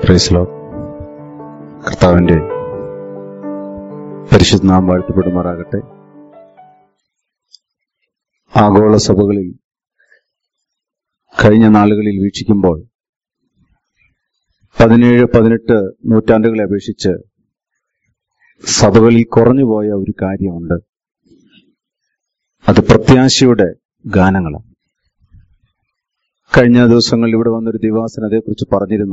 പ്രൈസ്ലോ കർത്താവിന്റെ പരിശുദ്ധ നാം വാഴ്ത്തപ്പെടുമാറാകട്ടെ ആഗോള സഭകളിൽ കഴിഞ്ഞ നാളുകളിൽ വീക്ഷിക്കുമ്പോൾ പതിനേഴ് പതിനെട്ട് നൂറ്റാണ്ടുകളെ അപേക്ഷിച്ച് സഭകളിൽ കുറഞ്ഞുപോയ ഒരു കാര്യമുണ്ട് അത് പ്രത്യാശയുടെ ഗാനങ്ങളാണ് കഴിഞ്ഞ ദിവസങ്ങളിൽ ഇവിടെ വന്നൊരു ദിവാസൻ അതേക്കുറിച്ച് പറഞ്ഞിരുന്നു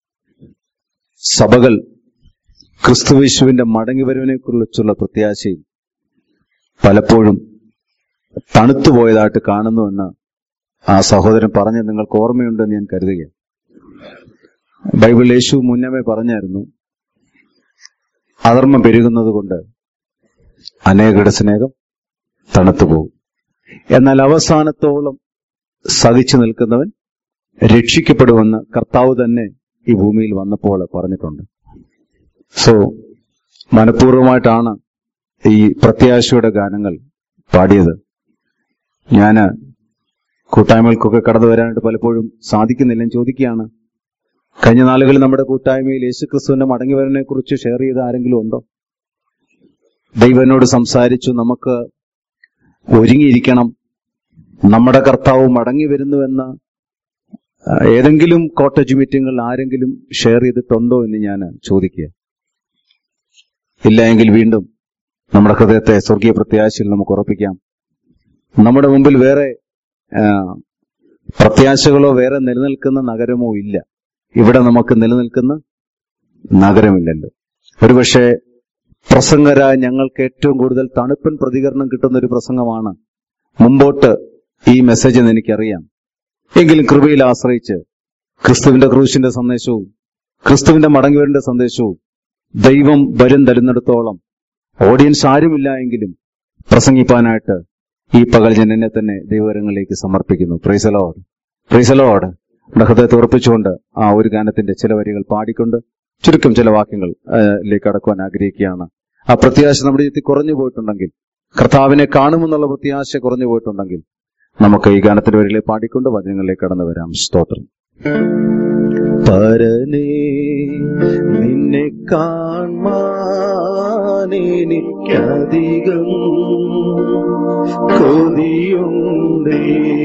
സഭകൾ ക്രിസ്തുവേശുവിന്റെ മടങ്ങിവരവിനെ കുറിച്ചുള്ള പ്രത്യാശയിൽ പലപ്പോഴും തണുത്തുപോയതായിട്ട് കാണുന്നുവെന്ന് ആ സഹോദരൻ പറഞ്ഞ് നിങ്ങൾക്ക് ഓർമ്മയുണ്ടെന്ന് ഞാൻ കരുതുക ബൈബിൾ യേശു മുന്നമേ പറഞ്ഞായിരുന്നു അധർമ്മം പെരുകുന്നത് കൊണ്ട് അനേകരുടെ സ്നേഹം തണുത്തുപോകും എന്നാൽ അവസാനത്തോളം സഹിച്ചു നിൽക്കുന്നവൻ രക്ഷിക്കപ്പെടുമെന്ന് കർത്താവ് തന്നെ ഈ ഭൂമിയിൽ വന്നപ്പോൾ പറഞ്ഞിട്ടുണ്ട് സോ മനഃപൂർവ്വമായിട്ടാണ് ഈ പ്രത്യാശയുടെ ഗാനങ്ങൾ പാടിയത് ഞാന് കൂട്ടായ്മകൾക്കൊക്കെ കടന്നു വരാനായിട്ട് പലപ്പോഴും സാധിക്കുന്നില്ലെന്ന് ചോദിക്കുകയാണ് കഴിഞ്ഞ നാളുകളിൽ നമ്മുടെ കൂട്ടായ്മയിൽ യേശുക്രിസ്തുവിന്റെ മടങ്ങിവരനെ കുറിച്ച് ഷെയർ ചെയ്ത ആരെങ്കിലും ഉണ്ടോ ദൈവനോട് സംസാരിച്ചു നമുക്ക് ഒരുങ്ങിയിരിക്കണം നമ്മുടെ കർത്താവ് മടങ്ങി വരുന്നുവെന്ന് ആ, ഏതെങ്കിലും കോട്ടേജ് മീറ്റിങ്ങുകളിൽ ആരെങ്കിലും ഷെയർ ചെയ്തിട്ടുണ്ടോ എന്ന് ഞാൻ ചോദിക്കുക ഇല്ല എങ്കിൽ വീണ്ടും നമ്മുടെ ഹൃദയത്തെ സ്വർഗീയ പ്രത്യാശയിൽ നമുക്ക് ഉറപ്പിക്കാം നമ്മുടെ മുമ്പിൽ വേറെ ആ, പ്രത്യാശകളോ വേറെ നിലനിൽക്കുന്ന നഗരമോ ഇല്ല ഇവിടെ നമുക്ക് നിലനിൽക്കുന്ന നഗരമില്ലല്ലോ ഒരുപക്ഷെ പ്രസംഗരായ ഞങ്ങൾക്ക് ഏറ്റവും കൂടുതൽ തണുപ്പൻ പ്രതികരണം കിട്ടുന്ന ഒരു പ്രസംഗമാണ് മുമ്പോട്ട് ഈ മെസ്സേജ് എന്ന് എനിക്കറിയാം എങ്കിലും കൃപയിൽ ആശ്രയിച്ച് ക്രിസ്തുവിന്റെ ക്രൂശിന്റെ സന്ദേശവും ക്രിസ്തുവിന്റെ മടങ്ങിവരന്റെ സന്ദേശവും ദൈവം വരും തരുന്നിടത്തോളം ഓഡിയൻസ് ആരുമില്ല എങ്കിലും പ്രസംഗിപ്പാനായിട്ട് ഈ പകൽ ഞാൻ എന്നെ തന്നെ ദൈവകരങ്ങളിലേക്ക് സമർപ്പിക്കുന്നു പ്രൈസലോട് പ്രൈസലോട് നമ്മുടെ ഹൃദയത്തെ ഉറപ്പിച്ചുകൊണ്ട് ആ ഒരു ഗാനത്തിന്റെ ചില വരികൾ പാടിക്കൊണ്ട് ചുരുക്കം ചില വാക്യങ്ങൾ ആ, ലേക്ക് അടക്കുവാൻ ആഗ്രഹിക്കുകയാണ് ആ പ്രത്യാശ നമ്മുടെ ജീവിതത്തിൽ കുറഞ്ഞു പോയിട്ടുണ്ടെങ്കിൽ കർത്താവിനെ കാണുമെന്നുള്ള പ്രത്യാശ കുറഞ്ഞു പോയിട്ടുണ്ടെങ്കിൽ നമുക്ക് ഈ ഗാനത്തിന്റെ വരികളെ പാടിക്കൊണ്ട് വചനങ്ങളിലേക്ക് കടന്നു വരാം സ്തോത്രം പരനേ നിന്നെ കാണാൻ എനിക്കധികം കൊതിയുണ്ടേ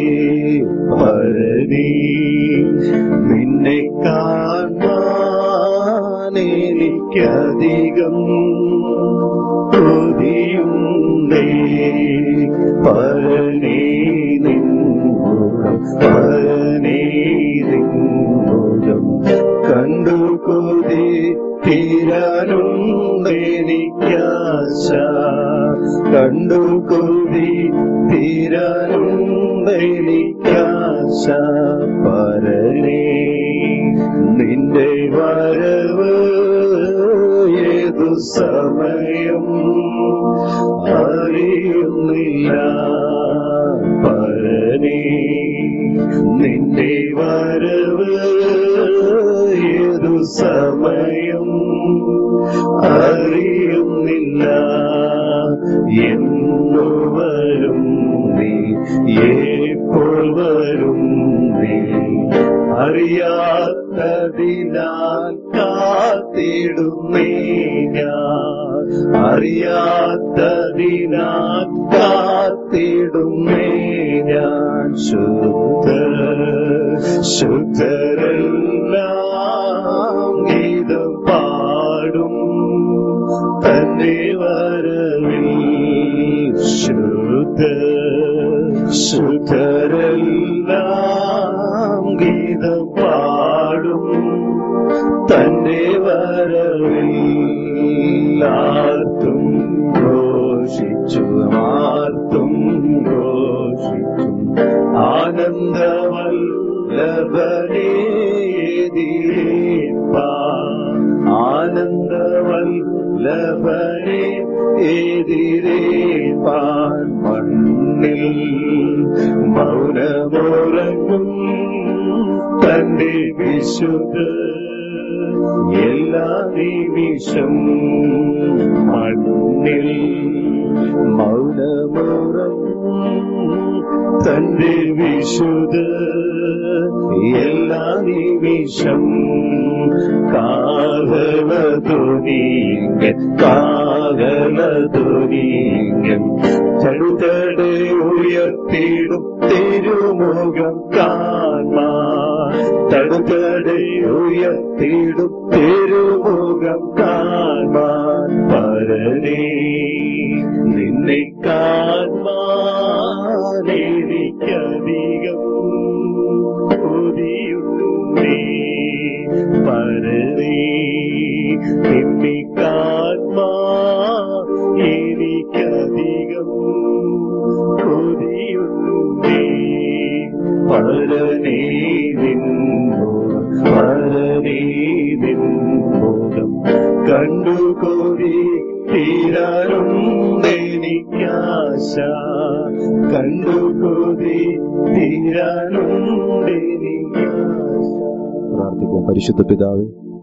പരനേ നിന്നെ കാണാൻ എനിക്കധികം കൊതിയുണ്ടേ പരനേ നിന്നുടം പരനേ നിന്നുടം കണ്ടു കൊതി തീരാനുണ്ടെനിക്കാശ കണ്ടു കൊതി തീരാനുണ്ടെനിക്കാശ പരനേ നിന്റെ വരവ് ഏതു സമയം അറിയുന്നില്ല പരനേ നിന്റെ വരവ് ഏതു സമയം അറിയുന്നില്ല എന്നു വരും നീ എപ്പോൾ വരും നീ അറിയാത്തതിനാൽ കാത്തിടുന്നേ ഞാൻ അറിയാത്തതിനാൽ കാത്തിടുന്നേ ഞാൻ ശുദ്ധ ശുദ്ധരെല്ലാം ഗീതം പാടും തന്റെ വരവിൽ ശുദ്ധ ശുദ്ധരെല്ലാം ഗീതം പാടും തന്റെ വരവിൽ ആർത്തും ഘോഷിച്ചു ആർത്തും ഘോഷിച്ചു ആനന്ദവല്ലഭനെ എതിരേപ്പാൻ മണ്ണിൽ മൗനമുറങ്ങും തന്റെ വിശുദ്ധ എല്ലാ നിമിഷം മണ്ണിൽ മൗനമുറങ്ങും തന്റെ വിശുദ്ധ എല്ലാ നിമിഷം കാഹളധ്വനിങ്കൻ കാഹളധ്വനിങ്കൻ ചടുതടെ ഉയർത്തിടും തിരുമുഖം കാൺമാൻ തടുതടെ ഉയർത്തിടും തിരുമുഖം കാൺമാൻ പരനേ നിന്നെ കാൺമാൻ എനിക്കധികം കൊതിയുണ്ടേ പരനേ നിന്നെ കാൺമാൻ എനിക്കധികം കൊതിയുണ്ടേ പരനേ നിൻമുഖം പരനേ നിൻമുഖം കണ്ടു കൊതി തീരാനുണ്ടെനിക്കാശ കണ്ടു കൊതി തീരാനുണ്ടെനിക്കാശ പ്രാർത്ഥിക്കാം പരിശുദ്ധ പിതാവേ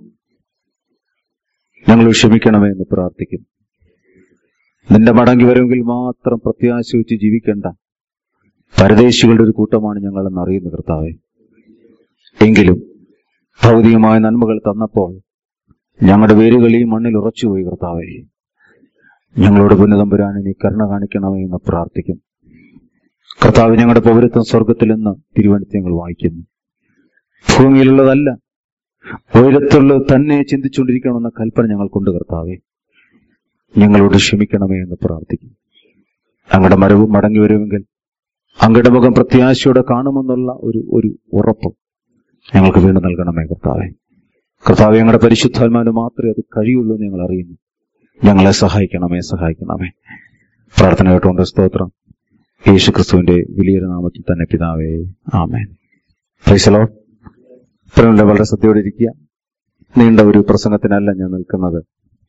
ഞങ്ങൾ ക്ഷമിക്കണമേ എന്ന് പ്രാർത്ഥിക്കും നിന്റെ മടങ്ങി വരുമെങ്കിൽ മാത്രം പ്രത്യാശ വെച്ച് ജീവിക്കേണ്ട പരദേശികളുടെ ഒരു കൂട്ടമാണ് ഞങ്ങളെന്ന് അറിയുന്നു കർത്താവെ എങ്കിലും ഭൗതികമായ നന്മകൾ തന്നപ്പോൾ ഞങ്ങളുടെ വേരുകൾ ഈ മണ്ണിൽ ഉറച്ചുപോയി കർത്താവെ ഞങ്ങളോട് പുനതമ്പുരാനെ നീ കരുണ കാണിക്കണമേ എന്ന് പ്രാർത്ഥിക്കും കർത്താവ് ഞങ്ങളുടെ പൗരത്വം സ്വർഗത്തിൽ നിന്ന് തിരുവനന്തപുരത്ത് ഞങ്ങൾ വായിക്കുന്നു ഭൂമിയിലുള്ളതല്ല ഉയരത്തുള്ളത് തന്നെ ചിന്തിച്ചുകൊണ്ടിരിക്കണമെന്ന കൽപ്പന ഞങ്ങൾക്കുണ്ട് കർത്താവെ ഞങ്ങളോട് ക്ഷമിക്കണമേ എന്ന് പ്രാർത്ഥിക്കും അങ്ങയുടെ മരവും മടങ്ങി വരുമെങ്കിൽ അങ്ങയുടെ മുഖം പ്രത്യാശയോടെ കാണുമെന്നുള്ള ഒരു ഒരു ഉറപ്പ് ഞങ്ങൾക്ക് വീണ്ടും നൽകണമേ കർത്താവെ കർത്താവെ ഞങ്ങളുടെ പരിശുദ്ധാത്മാവിന് മാത്രമേ അത് കഴിയുള്ളൂ എന്ന് ഞങ്ങൾ അറിയുന്നു ഞങ്ങളെ സഹായിക്കണമേ സഹായിക്കണമേ പ്രാർത്ഥന കേട്ടുകൊണ്ട് സ്തോത്രം യേശു ക്രിസ്തുവിന്റെ വലിയൊരു നാമത്തിൽ തന്നെ പിതാവേ ആമേൻ പ്രൈസലോ ഇത്രയുള്ള വളരെ ശ്രദ്ധയോടെ ഇരിക്കുക നീണ്ട ഒരു പ്രസംഗത്തിനല്ല ഞാൻ നിൽക്കുന്നത്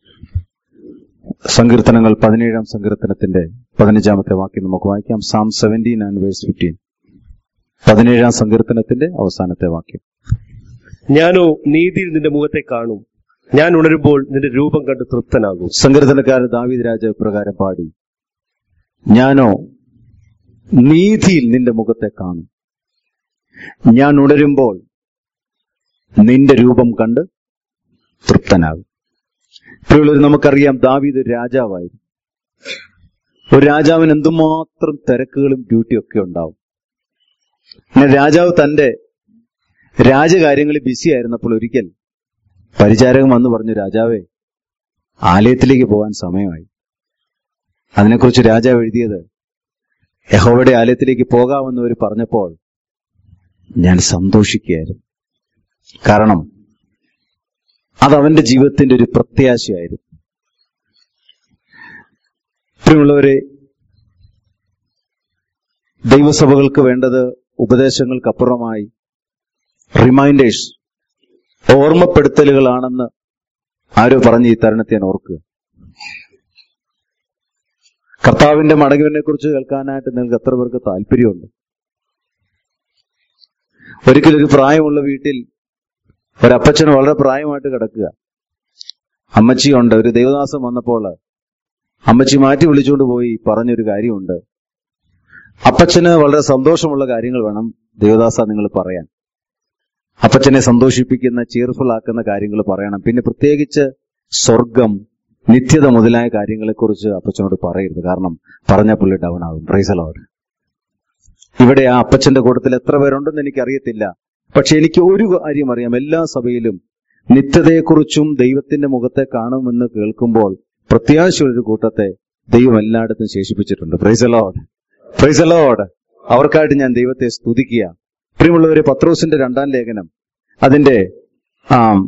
സങ്കീർത്തനങ്ങൾ പതിനേഴാം സങ്കീർത്തനത്തിന്റെ പതിനഞ്ചാമത്തെ വാക്യം നമുക്ക് വായിക്കാം Psalm seventeen and verse fifteen പതിനേഴാം സങ്കീർത്തനത്തിന്റെ അവസാനത്തെ വാക്യം ഞാനോ നീതിയിൽ നിന്റെ മുഖത്തെ കാണും ഞാൻ ഉണരുമ്പോൾ നിന്റെ രൂപം കണ്ട് തൃപ്തനാകും സങ്കീർത്തനക്കാരൻ ദാവീദ് രാജ പ്രകാരം പാടി ഞാനോ നീതിയിൽ നിന്റെ മുഖത്തെ കാണും ഞാൻ ഉണരുമ്പോൾ നിന്റെ രൂപം കണ്ട് തൃപ്തനാകും പ്രിയമുള്ളവർ നമുക്കറിയാം ദാവീദ് ഒരു രാജാവായിരുന്നു ഒരു രാജാവിന് എന്തുമാത്രം തിരക്കുകളും ഡ്യൂട്ടിയും ഒക്കെ ഉണ്ടാവും എന്നാൽ രാജാവ് തന്റെ രാജകാര്യങ്ങളിൽ ബിസി ആയിരുന്നപ്പോൾ ഒരിക്കൽ പരിചാരകൻ വന്ന് പറഞ്ഞു രാജാവേ ആലയത്തിലേക്ക് പോകാൻ സമയമായി അതിനെക്കുറിച്ച് രാജാവ് എഴുതിയത് യഹോവയുടെ ആലയത്തിലേക്ക് പോകാമെന്ന് അവർ പറഞ്ഞപ്പോൾ ഞാൻ സന്തോഷിക്കുകയായിരുന്നു കാരണം അത് അവന്റെ ജീവിതത്തിന്റെ ഒരു പ്രത്യാശയായിരുന്നു പ്രിയമുള്ളവരെ ദൈവസഭകൾക്ക് വേണ്ടത് ഉപദേശങ്ങൾക്കപ്പുറമായി റിമൈൻഡേഴ്സ് ഓർമ്മപ്പെടുത്തലുകളാണെന്ന് ആരോ പറഞ്ഞ് ഈ തരുണത്തെ ഞാൻ ഓർക്കുക കർത്താവിന്റെ മടങ്ങുവിനെ കുറിച്ച് കേൾക്കാനായിട്ട് നിങ്ങൾക്ക് എത്ര പേർക്ക് താല്പര്യമുണ്ട് ഒരിക്കലൊരു പ്രായമുള്ള വീട്ടിൽ ഒരപ്പച്ചൻ വളരെ പ്രായമായിട്ട് കിടക്കുക അമ്മച്ചിയുണ്ട് ഒരു ദേവദാസം വന്നപ്പോൾ അമ്മച്ചി മാറ്റി വിളിച്ചുകൊണ്ട് പോയി പറഞ്ഞൊരു കാര്യമുണ്ട് അപ്പച്ചന് വളരെ സന്തോഷമുള്ള കാര്യങ്ങൾ വേണം ദേവദാസ നിങ്ങൾ പറയാൻ അപ്പച്ചനെ സന്തോഷിപ്പിക്കുന്ന cheerful ആക്കുന്ന കാര്യങ്ങൾ പറയണം പിന്നെ പ്രത്യേകിച്ച് സ്വർഗം നിത്യത മുതലായ കാര്യങ്ങളെക്കുറിച്ച് അപ്പച്ചനോട് പറയരുത് കാരണം പറഞ്ഞ പുള്ളി ഡൗൺ ആകും പ്രൈസലോട് ഇവിടെ ആ അപ്പച്ചന്റെ കൂട്ടത്തിൽ എത്ര പേരുണ്ടെന്ന് എനിക്ക് അറിയത്തില്ല പക്ഷെ എനിക്ക് ഒരു കാര്യം അറിയാം എല്ലാ സഭയിലും നിത്യതയെക്കുറിച്ചും ദൈവത്തിന്റെ മുഖത്തെ കാണുമെന്ന് കേൾക്കുമ്പോൾ പ്രത്യാശയുള്ളൊരു കൂട്ടത്തെ ദൈവം എല്ലായിടത്തും ശേഷിപ്പിച്ചിട്ടുണ്ട് പ്രൈസലോഡ് പ്രൈസലോഡ് അവർക്കായിട്ട് ഞാൻ ദൈവത്തെ സ്തുതിക്കുക പ്രിയമുള്ളവരെ പത്രോസിന്റെ രണ്ടാം ലേഖനം അതിന്റെ ആം,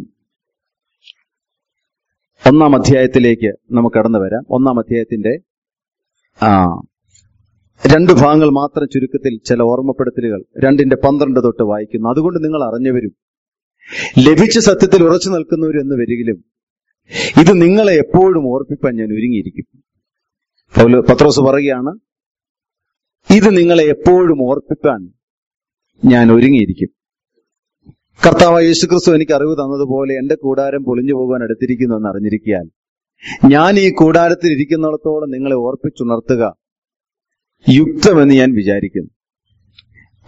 ഒന്നാം അധ്യായത്തിലേക്ക് നമുക്ക് കടന്നു വരാം ഒന്നാം അധ്യായത്തിന്റെ ആ രണ്ട് ഭാഗങ്ങൾ മാത്രം ചുരുക്കത്തിൽ ചില ഓർമ്മപ്പെടുത്തലുകൾ രണ്ടിന്റെ പന്ത്രണ്ട് തൊട്ട് വായിക്കുന്നു അതുകൊണ്ട് നിങ്ങൾ അറിഞ്ഞവരും ലഭിച്ച സത്യത്തിൽ ഉറച്ചു നിൽക്കുന്നവരും എന്ന് വരികിലും ഇത് നിങ്ങളെ എപ്പോഴും ഓർപ്പിപ്പാൻ ഞാൻ ഒരുങ്ങിയിരിക്കും പൗലോ- പത്രോസ് പറയുകയാണ് ഇത് നിങ്ങളെ എപ്പോഴും ഓർപ്പിപ്പാൻ ഞാൻ ഒരുങ്ങിയിരിക്കും കർത്താവ് യേശുക്രിസ്തു എനിക്ക് അറിവ് തന്നതുപോലെ എന്റെ കൂടാരം പൊളിഞ്ഞു പോകാൻ അടുത്തിരിക്കുന്നു എന്ന് അറിഞ്ഞിരിക്കാൻ ഞാൻ ഈ കൂടാരത്തിൽ ഇരിക്കുന്നിടത്തോളം നിങ്ങളെ ഓർപ്പിച്ചുണർത്തുക യുക്തമെന്ന് ഞാൻ വിചാരിക്കുന്നു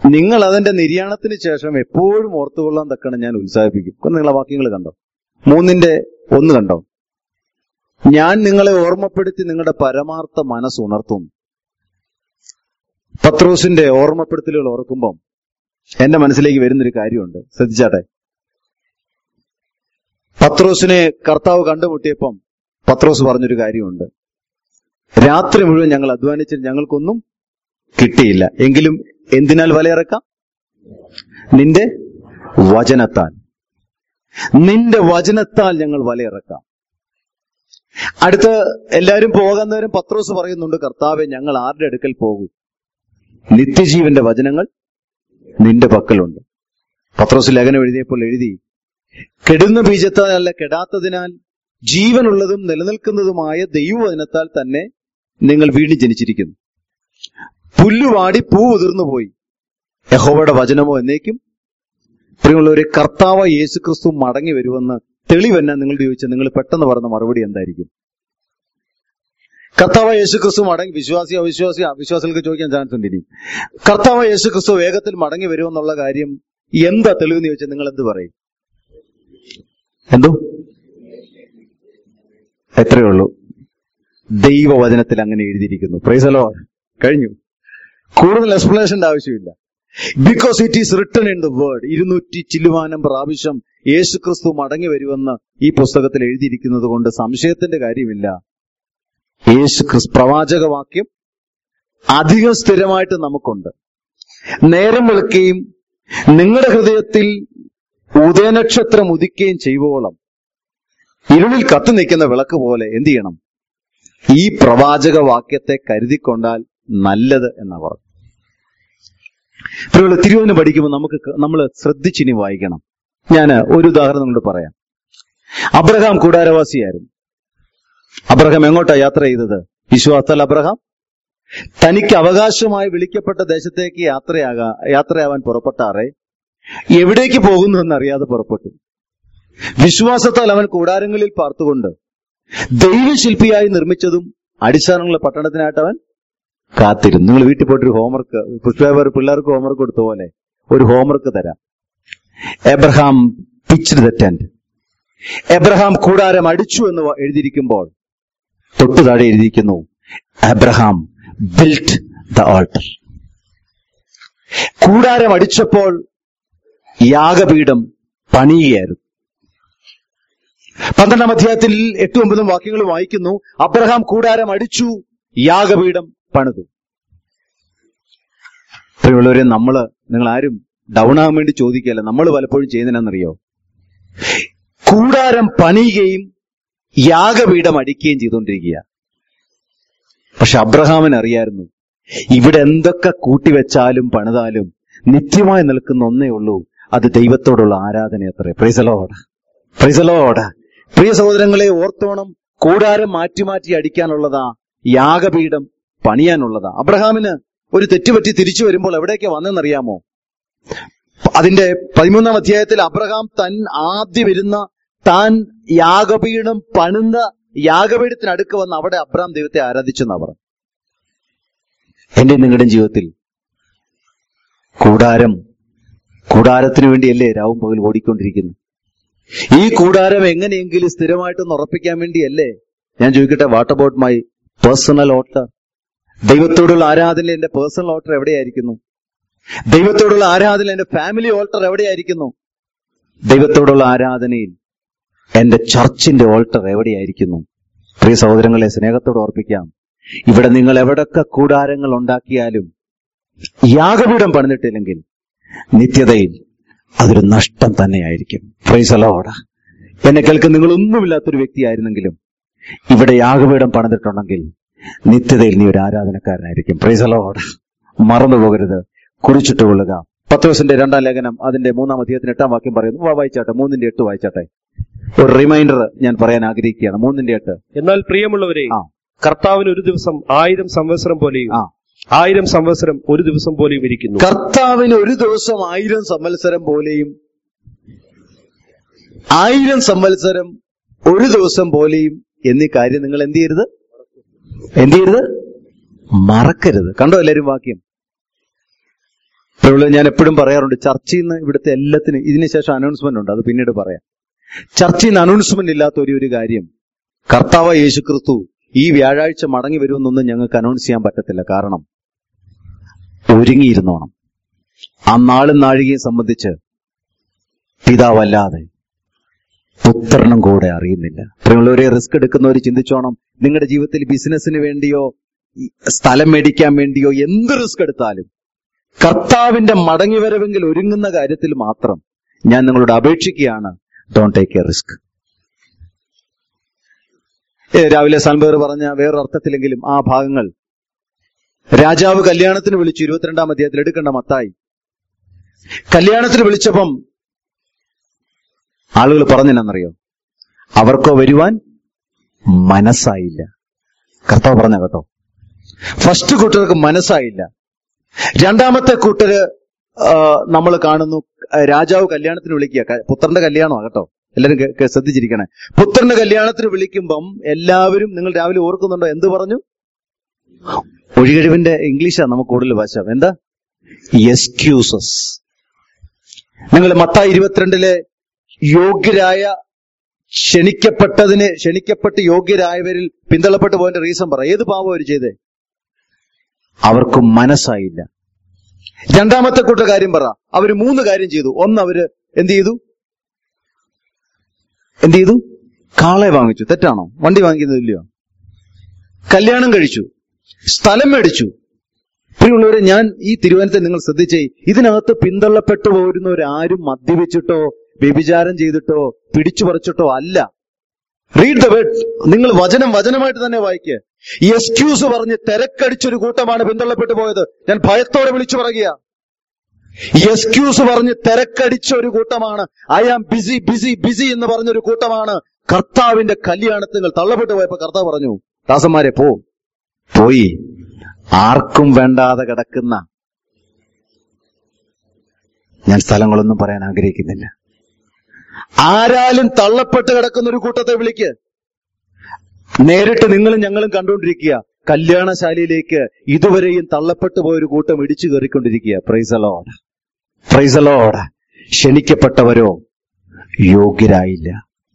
നിങ്ങൾ അതിന്റെ നിര്യാണത്തിന് ശേഷം എപ്പോഴും ഓർത്തുകൊള്ളാൻ തക്കണം ഞാൻ ഉത്സാഹിപ്പിക്കും ഇപ്പൊ നിങ്ങളെ വാക്യങ്ങൾ കണ്ടോ മൂന്നിന്റെ ഒന്ന് കണ്ടോ ഞാൻ നിങ്ങളെ ഓർമ്മപ്പെടുത്തി നിങ്ങളുടെ പരമാർത്ഥ മനസ്സ് ഉണർത്തുന്നു പത്രോസിന്റെ ഓർമ്മപ്പെടുത്തലുകൾ ഓർക്കുമ്പം എന്റെ മനസ്സിലേക്ക് വരുന്നൊരു കാര്യമുണ്ട് ശ്രദ്ധിച്ചാട്ടെ പത്രോസിനെ കർത്താവ് കണ്ടുമുട്ടിയപ്പം പത്രോസ് പറഞ്ഞൊരു കാര്യമുണ്ട് രാത്രി മുഴുവൻ ഞങ്ങൾ അധ്വാനിച്ചിട്ട് ഞങ്ങൾക്കൊന്നും കിട്ടിയില്ല എങ്കിലും എന്തിനാൽ വലയിറക്കാം നിന്റെ വചനത്താൽ നിന്റെ വചനത്താൽ ഞങ്ങൾ വലയിറക്കാം അടുത്ത എല്ലാവരും പോകുന്നവരും പത്രോസ് പറയുന്നുണ്ട് കർത്താവെ ഞങ്ങൾ ആരുടെ അടുക്കൽ പോകും നിത്യജീവന്റെ വചനങ്ങൾ നിന്റെ പക്കലുണ്ട് പത്രോസ് ലേഖനം എഴുതിയപ്പോൾ എഴുതി കെടുന്ന ബീജത്താൽ അല്ല കെടാത്തതിനാൽ ജീവനുള്ളതും നിലനിൽക്കുന്നതുമായ ദൈവവചനത്താൽ തന്നെ നിങ്ങൾ വീണ്ടും ജനിച്ചിരിക്കുന്നു പുല്ലുവാടി പൂ ഉതിർന്നു പോയി യഹോവയുടെ വചനമോ എന്നേക്കും പ്രിയമുള്ളവരെ കർത്താവ് യേശു ക്രിസ്തു മടങ്ങി വരുമെന്ന് തെളിവെന്നാ നിങ്ങൾ ചോദിച്ചാൽ നിങ്ങൾ പെട്ടെന്ന് പറഞ്ഞ മറുപടി എന്തായിരിക്കും കർത്താവ് യേശു ക്രിസ്തു മടങ്ങി വിശ്വാസി അവിശ്വാസി അവിശ്വാസികൾക്ക് ചോദിക്കാൻ ചാൻസ് ഉണ്ട് ഇനി കർത്താവ് യേശു ക്രിസ്തു വേഗത്തിൽ മടങ്ങി വരുമെന്നുള്ള കാര്യം എന്താ തെളിവെന്ന് ചോദിച്ചാൽ നിങ്ങൾ എന്ത് പറയും എന്തോ എത്രയേ ഉള്ളൂ ദൈവവചനത്തിൽ അങ്ങനെ എഴുതിയിരിക്കുന്നു പ്രൈസലോ കഴിഞ്ഞു കൂടുതൽ എക്സ്പ്ലനേഷന്റെ ആവശ്യമില്ല because it is written in the word ഇരുന്നൂറ്റി ചില്ലുവാനം പ്രാവശ്യം യേശു ക്രിസ്തു മടങ്ങി വരുമെന്ന് ഈ പുസ്തകത്തിൽ എഴുതിയിരിക്കുന്നത് കൊണ്ട് സംശയത്തിന്റെ കാര്യമില്ല യേശു ക്രിസ്തു പ്രവാചക വാക്യം അധികം സ്ഥിരമായിട്ട് നമുക്കുണ്ട് നേരം വെളുക്കുകയും നിങ്ങളുടെ ഹൃദയത്തിൽ ഉദയനക്ഷത്രം ഉദിക്കുകയും ചെയ്യുവോളം ഇരുളിൽ കത്തി നിൽക്കുന്ന വിളക്ക് പോലെ എന്ത് ചെയ്യണം ഈ പ്രവാചക വാക്യത്തെ കരുതിക്കൊണ്ടാൽ നല്ലത് എന്നാ പറഞ്ഞു പ്രിയമുള്ള തിരുവന് പഠിക്കുമ്പോൾ നമുക്ക് നമ്മൾ ശ്രദ്ധിച്ചിനി വായിക്കണം ഞാൻ ഒരു ഉദാഹരണം കൊണ്ട് പറയാം അബ്രഹാം കൂടാരവാസിയായിരുന്നു അബ്രഹാം എങ്ങോട്ടാ യാത്ര ചെയ്തത് വിശ്വാസത്താൽ അബ്രഹാം തനിക്ക് അവകാശമായി വിളിക്കപ്പെട്ട ദേശത്തേക്ക് യാത്രയാകാ യാത്രയാവാൻ പുറപ്പെട്ടാറെ എവിടേക്ക് പോകുന്നു എന്നറിയാതെ പുറപ്പെട്ടു വിശ്വാസത്താൽ അവൻ കൂടാരങ്ങളിൽ പാർത്തുകൊണ്ട് ദൈവശില്പിയായി നിർമ്മിച്ചതും അടിസ്ഥാനമുള്ള പട്ടണത്തിനായിട്ട് അവൻ കാത്തിരുന്നു നിങ്ങൾ വീട്ടിൽ പോയിട്ടൊരു ഹോംവർക്ക് പുഷ്പേവർ പിള്ളേർക്ക് ഹോംവർക്ക് കൊടുത്ത പോലെ ഒരു ഹോംവർക്ക് തരാം Abraham pitch the tent Abraham കൂടാരം അടിച്ചു എന്ന് വ- എഴുതിയിരിക്കുമ്പോൾ തൊട്ടു താഴെ എഴുതിയിരിക്കുന്നു എബ്രഹാം ബിൽറ്റ് ദ ആൾട്ടർ കൂടാരം അടിച്ചപ്പോൾ യാഗപീഠം പണിയുകയായിരുന്നു പന്ത്രണ്ടാം അധ്യായത്തിൽ എട്ടും ഒമ്പതും വാക്യങ്ങൾ വായിക്കുന്നു അബ്രഹാം കൂടാരം അടിച്ചു യാഗപീഠം പണിതു പ്രിയമുള്ളവരെ നമ്മള് നിങ്ങൾ ആരും ഡൗൺ ആകാൻ വേണ്ടി ചോദിക്കുകയല്ല നമ്മൾ പലപ്പോഴും ചെയ്യുന്നതിനെന്നറിയോ കൂടാരം പണിയുകയും യാഗപീഠം അടിക്കുകയും ചെയ്തുകൊണ്ടിരിക്കുക പക്ഷെ അബ്രഹാമിന് അറിയായിരുന്നു ഇവിടെ എന്തൊക്കെ കൂട്ടിവെച്ചാലും പണിതാലും നിത്യമായി നിൽക്കുന്ന ഒന്നേ ഉള്ളൂ അത് ദൈവത്തോടുള്ള ആരാധന അത്രേ പ്രൈസലോട പ്രൈസലോട പ്രിയ സഹോദരങ്ങളെ ഓർത്തോണം കൂടാരം മാറ്റി മാറ്റി അടിക്കാനുള്ളതാ യാഗപീഠം പണിയാനുള്ളതാ അബ്രഹാമിന് ഒരു തെറ്റുപറ്റി തിരിച്ചു വരുമ്പോൾ എവിടേക്കാ വന്നെന്നറിയാമോ അതിന്റെ പതിമൂന്നാം അധ്യായത്തിൽ അബ്രഹാം തൻ ആദ്യം വരുന്ന താൻ യാഗപീഠം പണിത യാഗപീഠത്തിനടുക്ക് വന്ന് അവിടെ അബ്രഹാം ദൈവത്തെ ആരാധിച്ചെന്നാ പറഞ്ഞു എന്റെ നിങ്ങളുടെ ജീവിതത്തിൽ കൂടാരം കൂടാരത്തിന് വേണ്ടിയല്ലേ രാവും പകൽ ഓടിക്കൊണ്ടിരിക്കുന്നു ഈ കൂടാരം എങ്ങനെയെങ്കിലും സ്ഥിരമായിട്ടൊന്ന് ഉറപ്പിക്കാൻ വേണ്ടിയല്ലേ ഞാൻ ചോദിക്കട്ടെ what about my personal altar ദൈവത്തോടുള്ള ആരാധന എന്റെ പേഴ്സണൽ ഓട്ടർ എവിടെയായിരിക്കുന്നു ദൈവത്തോടുള്ള ആരാധന എന്റെ ഫാമിലി ഓൾട്ടർ എവിടെയായിരിക്കുന്നു ദൈവത്തോടുള്ള ആരാധനയിൽ എന്റെ ചർച്ചിന്റെ ഓൾട്ടർ എവിടെയായിരിക്കുന്നു പ്രിയ സഹോദരങ്ങളെ സ്നേഹത്തോട് ഓർപ്പിക്കാം ഇവിടെ നിങ്ങൾ എവിടൊക്കെ കൂടാരങ്ങൾ ഉണ്ടാക്കിയാലും യാഗപീഠം പണിതിട്ടില്ലെങ്കിൽ നിത്യതയിൽ അതൊരു നഷ്ടം തന്നെയായിരിക്കും ഫ്രൈസലോട എന്നെ കേൾക്കുന്ന നിങ്ങളൊന്നുമില്ലാത്തൊരു വ്യക്തിയായിരുന്നെങ്കിലും ഇവിടെ യാഗപീഠം പണിതിട്ടുണ്ടെങ്കിൽ നിത്യതയിൽ നീ ഒരു ആരാധനക്കാരനായിരിക്കും പ്രൈസലോട മറന്നു പോകരുത് കുറിച്ചിട്ട് കൊള്ളുക പത്രോസിന്റെ രണ്ടാം ലേഖനം അതിന്റെ മൂന്നാം അധ്യായത്തിന് എട്ടാം വാക്യം പറയുന്നു വാ വായിച്ചാട്ടെ മൂന്നിന്റെ എട്ട് വായിച്ചാട്ടെ ഒരു റിമൈൻഡർ ഞാൻ പറയാൻ ആഗ്രഹിക്കുകയാണ് മൂന്നിന്റെ എട്ട് എന്നാൽ പ്രിയമുള്ളവരെ ആ. കർത്താവിന് ഒരു ദിവസം ആയിരം സംവത്സരം പോലെയും ആ ആയിരം സംവത്സരം ഒരു ദിവസം പോലെയും ഇരിക്കുന്നു കർത്താവിന് ഒരു ദിവസം ആയിരം സംവത്സരം പോലെയും ആയിരം സംവത്സരം ഒരു ദിവസം പോലെയും എന്നീ കാര്യം നിങ്ങൾ എന്ത് ചെയ്യരുത് എന്ത് ചെയ്യരുത് മറക്കരുത് കണ്ടോ എല്ലാരും വാക്യം ഇപ്പോഴുള്ള ഞാൻ എപ്പോഴും പറയാറുണ്ട് ചർച്ചയിൽ നിന്ന് ഇവിടുത്തെ എല്ലാത്തിനും ഇതിനുശേഷം അനൗൺസ്മെന്റ് ഉണ്ട് അത് പിന്നീട് പറയാം ചർച്ചയിൽ നിന്ന് അനൗൺസ്മെന്റ് ഇല്ലാത്ത ഒരു ഒരു കാര്യം കർത്താവ് യേശുക്രിസ്തു ഈ വ്യാഴാഴ്ച മടങ്ങി വരുമെന്നൊന്നും ഞങ്ങൾക്ക് അനൗൺസ് ചെയ്യാൻ പറ്റത്തില്ല കാരണം ഒരുങ്ങിയിരുന്നോണം ആ നാളും നാഴികയും സംബന്ധിച്ച് പിതാവല്ലാതെ പുത്രനും കൂടെ അറിയുന്നില്ല പ്രിയമുള്ളവരെ റിസ്ക് എടുക്കുന്നവർ ചിന്തിച്ചോണം നിങ്ങളുടെ ജീവിതത്തിൽ ബിസിനസ്സിന് വേണ്ടിയോ ഈ സ്ഥലം മേടിക്കാൻ വേണ്ടിയോ എന്ത് റിസ്ക് എടുത്താലും കർത്താവിന്റെ മടങ്ങിവരവെങ്കിൽ ഒരുങ്ങുന്ന കാര്യത്തിൽ മാത്രം ഞാൻ നിങ്ങളോട് അപേക്ഷിക്കുകയാണ് ഡോണ്ട് ടേക്ക് എ റിസ്ക് രാവിലെ സൽബേർ പറഞ്ഞ വേറൊരർത്ഥത്തിലെങ്കിലും ആ ഭാഗങ്ങൾ രാജാവ് കല്യാണത്തിന് വിളിച്ചു ഇരുപത്തിരണ്ടാം അധ്യായത്തിൽ എടുക്കേണ്ട മത്തായി കല്യാണത്തിന് വിളിച്ചപ്പം ആളുകൾ പറഞ്ഞെന്നറിയോ അവർക്കോ വരുവാൻ മനസ്സായില്ല കർത്താവ് പറഞ്ഞ കേട്ടോ ഫസ്റ്റ് കൂട്ടർക്ക് മനസ്സായില്ല രണ്ടാമത്തെ കൂട്ടര് നമ്മൾ കാണുന്നു ആ, രാജാവ് കല്യാണത്തിന് വിളിക്കുക ക- പുത്രന്റെ കല്യാണമാണ് കേട്ടോ എല്ലാവരും കേ- കേ- ശ്രദ്ധിച്ചിരിക്കണേ പുത്രന്റെ കല്യാണത്തിന് വിളിക്കുമ്പം എല്ലാവരും നിങ്ങൾ രാവിലെ ഓർക്കുന്നുണ്ടോ എന്ത് പറഞ്ഞു ഒഴികഴിവിന്റെ ഇംഗ്ലീഷാണ് നമുക്ക് കൂടുതൽ ഭാഷ എന്താ എക്സ്ക്യൂസസ് നിങ്ങൾ മത്തായി ഇരുപത്തിരണ്ടിലെ യോഗ്യരായ ക്ഷണിക്കപ്പെട്ടതിന് ക്ഷണിക്കപ്പെട്ട് യോഗ്യരായവരിൽ പിന്തള്ളപ്പെട്ടു പോയതിന്റെ റീസൺ പറ ഏത് പാപം അവർ ചെയ്തേ അവർക്ക് മനസ്സായില്ല രണ്ടാമത്തെ കൂട്ട കാര്യം പറ അവര് മൂന്ന് കാര്യം ചെയ്തു ഒന്ന് അവര് എന്ത് ചെയ്തു എന്ത് ചെയ്തു കാളെ വാങ്ങിച്ചു തെറ്റാണോ വണ്ടി വാങ്ങിക്കുന്നത് ഇല്ലയോ കല്യാണം കഴിച്ചു സ്ഥലം മേടിച്ചു പ്രിയമുള്ളവരെ ഞാൻ ഈ തിരുവനന്തപുരത്തെ നിങ്ങൾ ശ്രദ്ധിച്ചേ ഇതിനകത്ത് പിന്തള്ളപ്പെട്ടു പോരുന്നവരാരും മദ്യപിച്ചിട്ടോ വ്യഭിചാരം ചെയ്തിട്ടോ പിടിച്ചു പറിച്ചിട്ടോ അല്ല റീഡ് ദ വേർഡ് നിങ്ങൾ വചനം വചനമായിട്ട് തന്നെ വായിക്കുക ഈ എക്സ്ക്യൂസ് പറഞ്ഞ് തിരക്കടിച്ചൊരു കൂട്ടമാണ് പിന്തള്ളപ്പെട്ടു പോയത് ഞാൻ ഭയത്തോടെ വിളിച്ചു പറയുക ഈ എക്സ്ക്യൂസ് പറഞ്ഞ് തിരക്കടിച്ച ഒരു കൂട്ടമാണ് I am busy busy busy എന്ന് പറഞ്ഞൊരു കൂട്ടമാണ് കർത്താവിന്റെ കല്യാണത്തിൽ തള്ളപ്പെട്ടു പോയപ്പോ കർത്താവ് പറഞ്ഞു ദാസന്മാരെ പോ പോയി ആർക്കും വേണ്ടാതെ കിടക്കുന്ന ഞാൻ സ്ഥലങ്ങളൊന്നും പറയാൻ ആഗ്രഹിക്കുന്നില്ല ആരാലും തള്ളപ്പെട്ട് കിടക്കുന്ന ഒരു കൂട്ടത്തെ വിളിക്ക് നേരിട്ട് നിങ്ങളും ഞങ്ങളും കണ്ടുകൊണ്ടിരിക്കുക കല്യാണശാലയിലേക്ക് ഇതുവരെയും തള്ളപ്പെട്ടു പോയൊരു കൂട്ടം ഇടിച്ചു കയറിക്കൊണ്ടിരിക്കുക പ്രൈസലോട് പ്രൈസലോട് ക്ഷണിക്കപ്പെട്ടവരോ യോഗ്യരായില്ല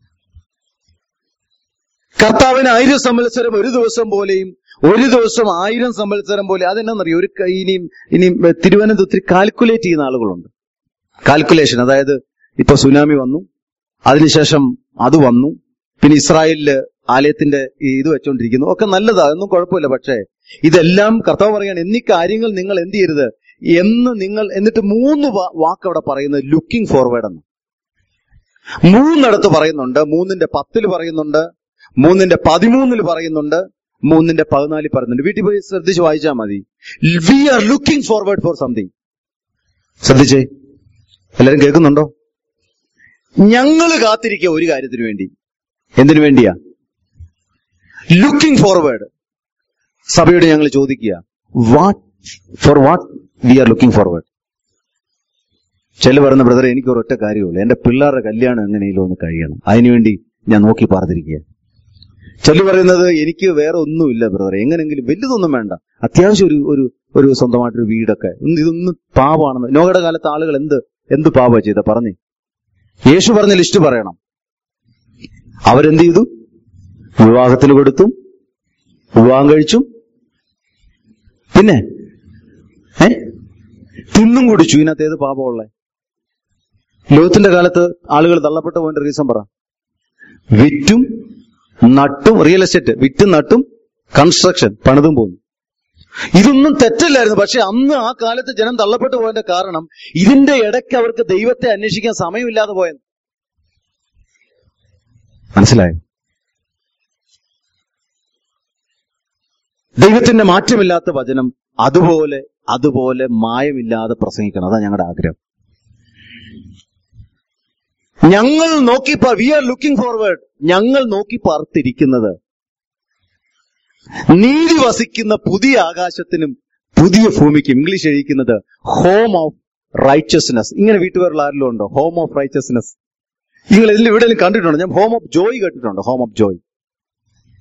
കർത്താവിന് ആയിരം സംവത്സരം ഒരു ദിവസം പോലെയും ഒരു ദിവസം ആയിരം സംവത്സരം പോലെ അതെന്നറിയോ ഒരു ക- ഇനിയും ഇനിയും തിരുവനന്തപുരത്തിൽ കാൽക്കുലേറ്റ് ചെയ്യുന്ന ആളുകളുണ്ട് കാൽക്കുലേഷൻ അതായത് ഇപ്പൊ സുനാമി വന്നു അതിനുശേഷം അത് വന്നു പിന്നെ ഇസ്രായേലില് ആലയത്തിന്റെ ഈ ഇത് വെച്ചോണ്ടിരിക്കുന്നു ഒക്കെ നല്ലതാ ഒന്നും കുഴപ്പമില്ല പക്ഷേ ഇതെല്ലാം കർത്താവ് പറയാണ് എന്നീ കാര്യങ്ങൾ നിങ്ങൾ എന്ത് ചെയ്യരുത് എന്ന് നിങ്ങൾ എന്നിട്ട് മൂന്ന് വാ- വാക്ക് അവിടെ പറയുന്നത് ലുക്കിംഗ് ഫോർവേഡ് എന്ന് മൂന്നിടത്ത് പറയുന്നുണ്ട് മൂന്നിന്റെ പത്തിൽ പറയുന്നുണ്ട് മൂന്നിന്റെ പതിമൂന്നിൽ പറയുന്നുണ്ട് മൂന്നിന്റെ പതിനാലിൽ പറയുന്നുണ്ട് വീട്ടിൽ പോയി ശ്രദ്ധിച്ച് വായിച്ചാൽ മതി we are looking forward for something ശ്രദ്ധിച്ചേ എല്ലാരും കേൾക്കുന്നുണ്ടോ ഞങ്ങൾ കാത്തിരിക്കുക ഒരു കാര്യത്തിന് വേണ്ടി എന്തിനു വേണ്ടിയാ ലുക്കിംഗ് ഫോർവേഡ് സഭയോട് ഞങ്ങൾ ചോദിക്കുക what for what we are looking forward ചില പറയുന്ന ബ്രദർ എനിക്ക് ഒരൊറ്റ കാര്യമുള്ളൂ എന്റെ പിള്ളേരുടെ കല്യാണം എങ്ങനെയെങ്കിലും ഒന്ന് കഴിയണം അതിനുവേണ്ടി ഞാൻ നോക്കി പാർത്തിരിക്കുക ചില പറയുന്നത് എനിക്ക് വേറെ ഒന്നുമില്ല ബ്രദർ എങ്ങനെങ്കിലും വലുതൊന്നും വേണ്ട അത്യാവശ്യം ഒരു ഒരു ഒരു സ്വന്തമായിട്ടൊരു വീടൊക്കെ ഒന്ന് ഇതൊന്നും പാപമാണെന്ന് നോകയുടെ കാലത്ത് ആളുകൾ എന്ത് എന്ത് പാപ ചെയ്ത പറഞ്ഞേ യേശു പറഞ്ഞ ലിസ്റ്റ് പറയണം അവരെന്ത് ചെയ്തു വിവാഹത്തിന് കൊടുത്തും വിവാഹം കഴിച്ചും പിന്നെ ഏ തിന്നും കുടിച്ചു ഇതിനകത്ത് ഏത് പാപമുള്ള ലോകത്തിന്റെ കാലത്ത് ആളുകൾ തള്ളപ്പെട്ടു പോയിന്റെ റീസൺ പറ വിറ്റും നട്ടും റിയൽ എസ്റ്റേറ്റ് വിറ്റും നട്ടും കൺസ്ട്രക്ഷൻ പണിതും പോകുന്നു ഇതൊന്നും തെറ്റല്ലായിരുന്നു പക്ഷെ അന്ന് ആ കാലത്ത് ജനം തള്ളപ്പെട്ടു പോയതിന്റെ കാരണം ഇതിന്റെ ഇടയ്ക്ക് അവർക്ക് ദൈവത്തെ അന്വേഷിക്കാൻ സമയമില്ലാതെ പോയത് മനസ്സിലായോ ദൈവത്തിന്റെ മാറ്റമില്ലാത്ത വചനം അതുപോലെ അതുപോലെ മായമില്ലാതെ പ്രസംഗിക്കണം അതാ ഞങ്ങളുടെ ആഗ്രഹം ഞങ്ങൾ നോക്കി വി ആർ ലുക്കിംഗ് ഫോർവേഡ് ഞങ്ങൾ നോക്കി പാർത്തിരിക്കുന്നത് നീതി വസിക്കുന്ന പുതിയ ആകാശത്തിനും പുതിയ ഭൂമിക്കും ഇംഗ്ലീഷ് എഴുതിക്കുന്നത് ഹോം ഓഫ് റൈച്ചസ്നെസ് ഇങ്ങനെ വീട്ടുപേരുള്ള ആരെങ്കിലും ഉണ്ടോ ഹോം ഓഫ് റൈച്ചസ്നെസ് നിങ്ങൾ ഇതിൽ എവിടെയെങ്കിലും കണ്ടിട്ടുണ്ടോ ഞാൻ ഹോം ഓഫ് ജോയ് കേട്ടിട്ടുണ്ടോ ഹോം ഓഫ് ജോയ്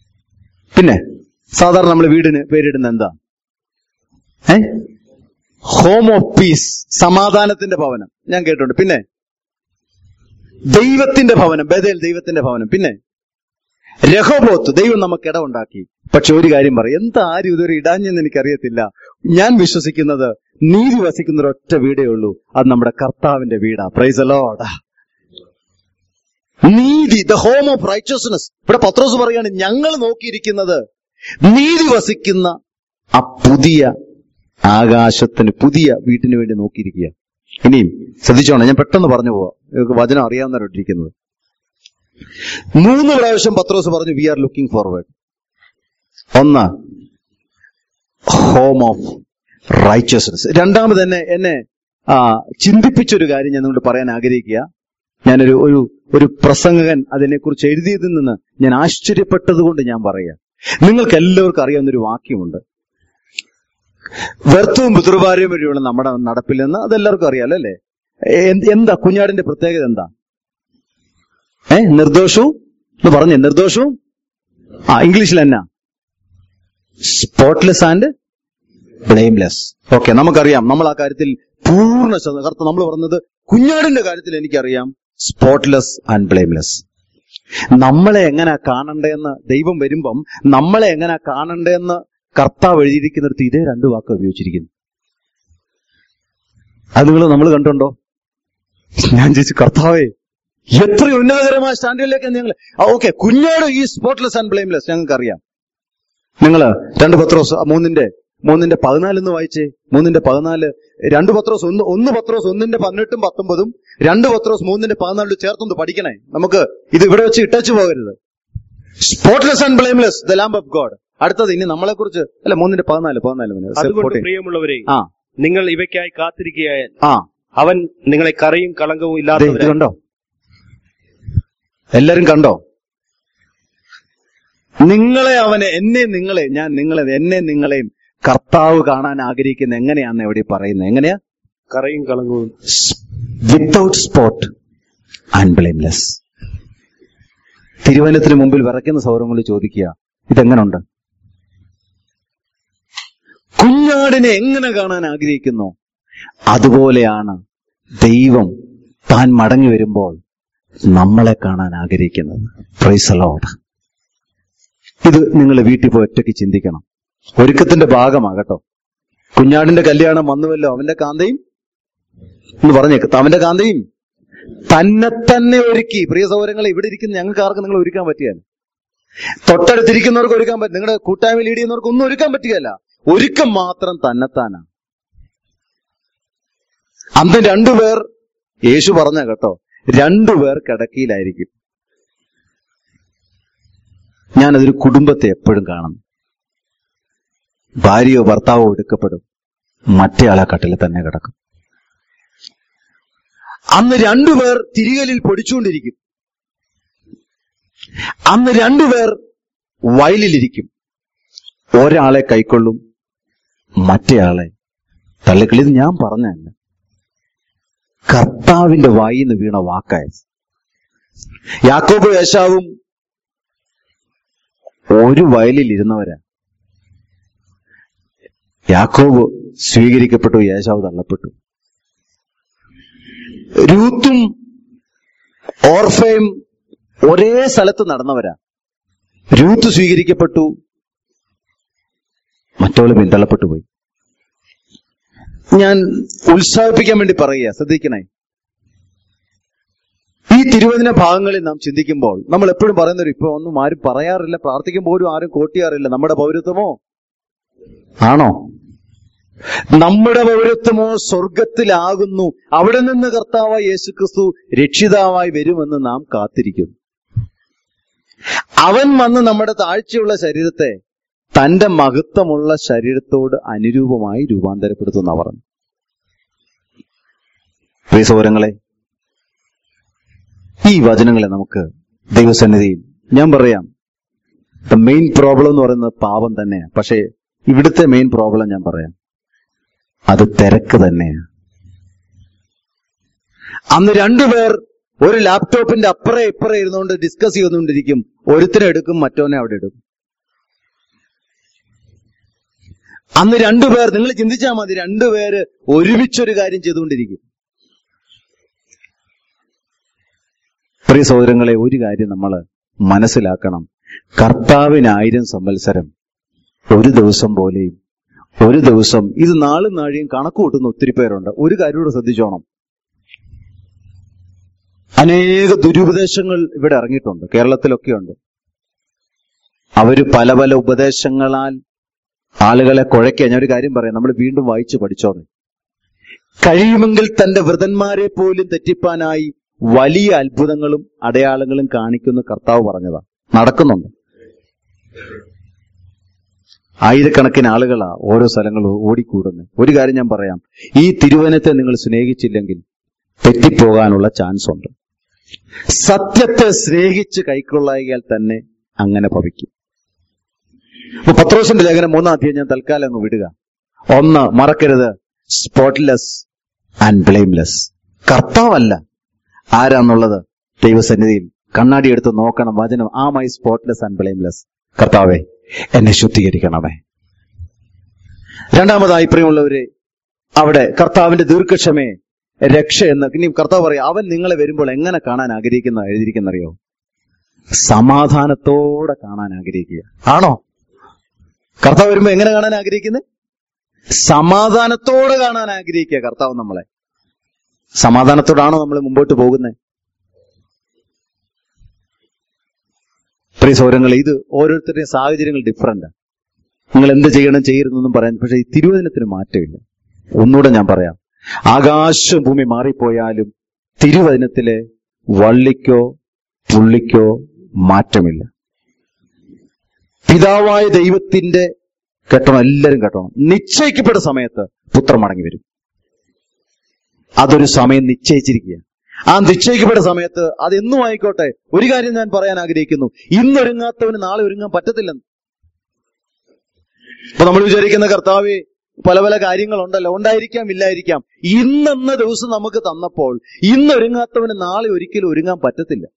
പിന്നെ സാധാരണ നമ്മൾ വീടിന് പേരിടുന്ന എന്താ ഏ ഹോം ഓഫ് പീസ് സമാധാനത്തിന്റെ ഭവനം ഞാൻ കേട്ടിട്ടുണ്ട് പിന്നെ ദൈവത്തിന്റെ ഭവനം ബദൽ ദൈവത്തിന്റെ ഭവനം പിന്നെ രഹോബോത്ത് ദൈവം നമുക്ക് ഇടമുണ്ടാക്കി പക്ഷെ ഒരു കാര്യം പറയും എന്താ ആരും ഇതൊരു ഇടാഞ്ഞെന്ന് എനിക്കറിയത്തില്ല ഞാൻ വിശ്വസിക്കുന്നത് നീതി വസിക്കുന്ന ഒരൊറ്റ വീടേ ഉള്ളൂ അത് നമ്മുടെ കർത്താവിന്റെ വീടാ പ്രൈസ് അലോടാ നീതി ദ ഹോം ഓഫ് റൈച്ചസ്നെസ് ഇവിടെ പത്രോസ് പറയാണ് ഞങ്ങൾ നോക്കിയിരിക്കുന്നത് നീതി വസിക്കുന്ന ആ പുതിയ ആകാശത്തിന് പുതിയ വീട്ടിന് വേണ്ടി നോക്കിയിരിക്കുക ഇനിയും ശ്രദ്ധിച്ചോണം ഞാൻ പെട്ടെന്ന് പറഞ്ഞു പോവാം നിങ്ങൾക്ക് വചനം അറിയാവുന്നവരോട്ടിരിക്കുന്നത് മൂന്ന് പ്രാവശ്യം പത്രോസ് പറഞ്ഞു വി ആർ ലുക്കിംഗ് ഫോർവേഡ് ഒന്ന് ഹോം ഓഫ് റൈച്ചസ്നെസ് രണ്ടാമത് എന്നെ എന്നെ ആ, ചിന്തിപ്പിച്ചൊരു കാര്യം ഞാൻ നിങ്ങളോട് പറയാൻ ആഗ്രഹിക്കുക ഞാനൊരു ഒരു ഒരു പ്രസംഗകൻ അതിനെക്കുറിച്ച് എഴുതിയതിൽ നിന്ന് ഞാൻ ആശ്ചര്യപ്പെട്ടത് കൊണ്ട് ഞാൻ പറയാ നിങ്ങൾക്ക് എല്ലാവർക്കും അറിയാവുന്ന ഒരു വാക്യമുണ്ട് വ്യർത്ഥവും പിതൃഭാര്യയും വഴിയുള്ള നമ്മുടെ നടപ്പിൽ നിന്ന് അതെല്ലാവർക്കും അറിയാലോ അല്ലേ എന്ത്- എന്താ കുഞ്ഞാടിന്റെ പ്രത്യേകത എന്താ ഏ നിർദോഷവും എന്ന് പറഞ്ഞേ നിർദോഷവും ആ ഇംഗ്ലീഷിൽ എന്നാ സ്പോട്ട്ലെസ് ആൻഡ് ബ്ലെയിംലെസ് ഓക്കെ നമുക്കറിയാം നമ്മൾ ആ കാര്യത്തിൽ പൂർണ്ണ ശ്രദ്ധ കർത്ത നമ്മൾ പറഞ്ഞത് കുഞ്ഞാടിന്റെ കാര്യത്തിൽ എനിക്കറിയാം സ്പോട്ട്ലെസ് ആൻഡ് ബ്ലെയിംലെസ് നമ്മളെ എങ്ങനെ കാണണ്ടേന്ന് ദൈവം വരുമ്പം നമ്മളെ എങ്ങനെ കാണണ്ടേന്ന് കർത്താവ് എഴുതിയിരിക്കുന്നിടത്ത് ഇതേ രണ്ട് വാക്ക് ഉപയോഗിച്ചിരിക്കുന്നു അത് നിങ്ങൾ നമ്മൾ കണ്ടുണ്ടോ ഞാൻ ചോദിച്ചു കർത്താവേ എത്ര ഉന്നതകരമായ സ്റ്റാൻഡേർഡിലേക്ക് ഞങ്ങൾ ഓക്കെ കുഞ്ഞാട് ഈ സ്പോട്ട്ലെസ് ആൻഡ് ബ്ലെയിംലെസ് ഞങ്ങൾക്ക് അറിയാം നിങ്ങൾ രണ്ട് പത്രോസ് മൂന്നിന്റെ മൂന്നിന്റെ പതിനാലെന്ന് വായിച്ചേ മൂന്നിന്റെ പതിനാല് രണ്ട് പത്രോസ് ഒന്ന് ഒന്ന് പത്രോസ് ഒന്നിന്റെ പതിനെട്ടും പത്തൊമ്പതും രണ്ട് പത്രോസ് മൂന്നിന്റെ പതിനാലിലും ചേർത്തൊന്ന് പഠിക്കണേ നമുക്ക് ഇത് ഇവിടെ വെച്ച് ഇട്ടച്ചു പോകരുത് spotless and blameless the lamb of God അടുത്തത് ഇനി നമ്മളെ കുറിച്ച് അല്ല മൂന്നിന്റെ പതിനാല് പതിനാല് അതുകൊണ്ട് മിനിറ്റ് പ്രിയമുള്ളവരെ ആ നിങ്ങൾ ഇവയ്ക്കായി കാത്തിരിക്കുകയാൽ ആ അവൻ നിങ്ങളെ കറിയും കളങ്കവും ദേ, ഇത് ഇല്ലാത്തവരെ കണ്ടോ എല്ലാരും കണ്ടോ നിങ്ങളെ അവനെ എന്നെ നിങ്ങളെ ഞാൻ നിങ്ങളെ എന്നെ നിങ്ങളെയും കർത്താവ് കാണാൻ ആഗ്രഹിക്കുന്ന എങ്ങനെയാന്ന് എവിടെ പറയുന്നത് എങ്ങനെയാ കറയും കളങ്കവും വിത്തൗട്ട് സ്പോട്ട് ആൻഡ് ബ്ലെയിംലെസ് തിരുവനന്തപുരത്തിന് മുമ്പിൽ വിറയ്ക്കുന്ന സൗരങ്ങൾ ചോദിക്കുക ഇതെങ്ങനുണ്ട് കുഞ്ഞാടിനെ എങ്ങനെ കാണാൻ ആഗ്രഹിക്കുന്നു അതുപോലെയാണ് ദൈവം താൻ മടങ്ങി വരുമ്പോൾ നമ്മളെ കാണാൻ ആഗ്രഹിക്കുന്നത് പ്രൈസലോട് ഇത് നിങ്ങൾ വീട്ടിൽ പോയി ഒറ്റയ്ക്ക് ചിന്തിക്കണം ഒരുക്കത്തിന്റെ ഭാഗമാകട്ടോ കുഞ്ഞാടിന്റെ കല്യാണം വന്നുവല്ലോ അവന്റെ കാന്തയും എന്ന് പറഞ്ഞേക്ക് അവന്റെ കാന്തയും തന്നെ തന്നെ ഒരുക്കി പ്രിയ സൗകര്യങ്ങളെ ഇവിടെ ഇരിക്കുന്ന ഞങ്ങൾക്ക് ആർക്കും നിങ്ങൾ ഒരുക്കാൻ പറ്റുകയല്ല തൊട്ടടുത്തിരിക്കുന്നവർക്ക് ഒരുക്കാൻ പറ്റും നിങ്ങളുടെ കൂട്ടായ്മ ലീഡ് ചെയ്യുന്നവർക്ക് ഒന്നും ഒരുക്കാൻ പറ്റുകയല്ല ഒരുക്കം മാത്രം തന്നെത്താനാണ് അന്ന് രണ്ടുപേർ യേശു പറഞ്ഞ കേട്ടോ രണ്ടുപേർ കിടക്കയിലായിരിക്കും ഞാനതൊരു കുടുംബത്തെ എപ്പോഴും കാണുന്നു ഭാര്യയോ ഭർത്താവോ എടുക്കപ്പെടും മറ്റേ ആളെ കട്ടിൽ തന്നെ കിടക്കും അന്ന് രണ്ടുപേർ തിരികലിൽ പൊടിച്ചുകൊണ്ടിരിക്കും അന്ന് രണ്ടുപേർ വയലിലിരിക്കും ഒരാളെ കൈക്കൊള്ളും മറ്റേയാളെ തള്ളിക്കളി ഇത് ഞാൻ പറഞ്ഞതല്ല കർത്താവിന്റെ വായിന്ന് വീണ വാക്കായത് യാക്കോബ് യേശാവും ഒരു വയലിൽ ഇരുന്നവരാ യാക്കോബ് സ്വീകരിക്കപ്പെട്ടു യേശാവ് തള്ളപ്പെട്ടു രൂത്തും ഓർഫയും ഒരേ സ്ഥലത്ത് നടന്നവരാ രൂത്ത് സ്വീകരിക്കപ്പെട്ടു മറ്റവള് പിന്തള്ളപ്പെട്ടു പോയി ഞാൻ ഉത്സാഹിപ്പിക്കാൻ വേണ്ടി പറയുക ശ്രദ്ധിക്കണേ ഈ തിരുവചന ഭാഗങ്ങളിൽ നാം ചിന്തിക്കുമ്പോൾ നമ്മൾ എപ്പോഴും പറയുന്നൊരു ഇപ്പൊ ഒന്നും ആരും പറയാറില്ല പ്രാർത്ഥിക്കുമ്പോൾ പോലും ആരും കോട്ടിയാറില്ല നമ്മുടെ പൗരത്വമോ ആണോ നമ്മുടെ പൗരത്വമോ സ്വർഗത്തിലാകുന്നു അവിടെ നിന്ന് കർത്താവായ യേശുക്രിസ്തു രക്ഷിതാവായി വരുമെന്ന് നാം കാത്തിരിക്കുന്നു അവൻ വന്ന് നമ്മുടെ താഴ്ചയുള്ള ശരീരത്തെ തന്റെ മഹത്വമുള്ള ശരീരത്തോട് അനുരൂപമായി രൂപാന്തരപ്പെടുത്തുന്ന പറഞ്ഞു പ്രിയ സൗരങ്ങളെ ഈ വചനങ്ങളെ നമുക്ക് ദൈവസന്നിധിയിൽ ഞാൻ പറയാം ദ മെയിൻ പ്രോബ്ലം എന്ന് പറയുന്നത് പാപം തന്നെയാണ് പക്ഷേ ഇവിടുത്തെ മെയിൻ പ്രോബ്ലം ഞാൻ പറയാം അത് തിരക്ക് തന്നെയാണ് അന്ന് രണ്ടുപേർ ഒരു ലാപ്ടോപ്പിന്റെ അപ്പുറേ ഇപ്പുറേ ഇരുന്നുകൊണ്ട് ഡിസ്കസ് ചെയ്തുകൊണ്ടിരിക്കും ഒരുത്തനെ എടുക്കും മറ്റവനെ അവിടെ ഇടും അന്ന് രണ്ടുപേർ നിങ്ങൾ ചിന്തിച്ചാൽ മതി രണ്ടുപേര് ഒരുമിച്ചൊരു കാര്യം ചെയ്തുകൊണ്ടിരിക്കും പ്രിയ സഹോദരങ്ങളെ ഒരു കാര്യം നമ്മൾ മനസ്സിലാക്കണം കർത്താവിനായിരം സംവത്സരം ഒരു ദിവസം പോലെയും ഒരു ദിവസം ഇത് നാളും നാഴിയും കണക്ക് കൂട്ടുന്ന ഒത്തിരി പേരുണ്ട് ഒരു കാര്യം കൂടെ ശ്രദ്ധിച്ചോണം അനേക ദുരുപദേശങ്ങൾ ഇവിടെ ഇറങ്ങിയിട്ടുണ്ട് കേരളത്തിലൊക്കെ ഉണ്ട് അവര് പല പല ഉപദേശങ്ങളാൽ ആളുകളെ കുഴയ്ക്കാൻ ഞാൻ ഒരു കാര്യം പറയാം നമ്മൾ വീണ്ടും വായിച്ചു പഠിച്ചോണം കഴിയുമെങ്കിൽ തന്റെ വൃതന്മാരെ പോലും തെറ്റിപ്പാനായി വലിയ അത്ഭുതങ്ങളും അടയാളങ്ങളും കാണിക്കുന്ന കർത്താവ് പറഞ്ഞതാ നടക്കുന്നുണ്ട് ആയിരക്കണക്കിന് ആളുകളാ ഓരോ സ്ഥലങ്ങളും ഓടിക്കൂടുന്നത് ഒരു കാര്യം ഞാൻ പറയാം ഈ തിരുവനത്തെ നിങ്ങൾ സ്നേഹിച്ചില്ലെങ്കിൽ തെറ്റിപ്പോകാനുള്ള ചാൻസ് ഉണ്ട് സത്യത്തെ സ്നേഹിച്ച് കൈക്കൊള്ളായാൽ തന്നെ അങ്ങനെ ഭവിക്കും അപ്പൊ പത്രോസിന്റെ ലേഖനം മൂന്നാം അധ്യായം ഞാൻ തൽക്കാലം അങ്ങ് വിടുക ഒന്ന് മറക്കരുത് സ്പോട്ട്ലെസ് ആൻഡ് ബ്ലെയിംലെസ് കർത്താവല്ല ആരാന്നുള്ളത് ദൈവസന്നിധിയിൽ കണ്ണാടി എടുത്ത് നോക്കണം വചനം ആ മൈ സ്പോട്ട്ലെസ് ആൻഡ് ബ്ലെയിംലെസ് കർത്താവെ എന്നെ ശുദ്ധീകരിക്കണമേ രണ്ടാമതായി പ്രിയമുള്ളവരെ അവിടെ കർത്താവിന്റെ ദീർഘക്ഷമയെ രക്ഷ എന്ന് ഇനി കർത്താവ് പറയാം അവൻ നിങ്ങളെ വരുമ്പോൾ എങ്ങനെ കാണാൻ ആഗ്രഹിക്കുന്ന എഴുതിയിരിക്കുന്നറിയോ സമാധാനത്തോടെ കാണാൻ ആഗ്രഹിക്കുക ആണോ കർത്താവ് വരുമ്പോ എങ്ങനെ കാണാൻ ആഗ്രഹിക്കുന്നത് സമാധാനത്തോടെ കാണാൻ ആഗ്രഹിക്കുക കർത്താവ് നമ്മളെ സമാധാനത്തോടാണോ നമ്മൾ മുമ്പോട്ട് പോകുന്നത് പ്രിയ സൗരങ്ങളെ ഇത് ഓരോരുത്തരുടെയും സാഹചര്യങ്ങൾ ഡിഫറെന്റ് നിങ്ങൾ എന്ത് ചെയ്യണം ചെയ്യരുതെന്നൊന്നും പറയാൻ പക്ഷെ ഈ തിരുവചനത്തിന് മാറ്റമില്ല ഒന്നുകൂടെ ഞാൻ പറയാം ആകാശം ഭൂമി മാറിപ്പോയാലും തിരുവചനത്തിലെ വള്ളിക്കോ പുള്ളിക്കോ മാറ്റമില്ല പിതാവായ ദൈവത്തിന്റെ കെട്ടണം എല്ലാവരും കെട്ടണം നിശ്ചയിക്കപ്പെട്ട സമയത്ത് പുത്രൻ മടങ്ങി വരും അതൊരു സമയം നിശ്ചയിച്ചിരിക്കുക ആ നിശ്ചയിക്കപ്പെട്ട സമയത്ത് അത് എന്നും ആയിക്കോട്ടെ ഒരു കാര്യം ഞാൻ പറയാൻ ആഗ്രഹിക്കുന്നു ഇന്നൊരുങ്ങാത്തവന് നാളെ ഒരുങ്ങാൻ പറ്റത്തില്ലെന്ന് അപ്പൊ നമ്മൾ വിചാരിക്കുന്ന കർത്താവെ പല പല കാര്യങ്ങളുണ്ടല്ലോ ഉണ്ടായിരിക്കാം ഇല്ലായിരിക്കാം ഇന്നെന്ന ദിവസം നമുക്ക് തന്നപ്പോൾ ഇന്നൊരുങ്ങാത്തവന് നാളെ ഒരിക്കലും ഒരുങ്ങാൻ പറ്റത്തില്ല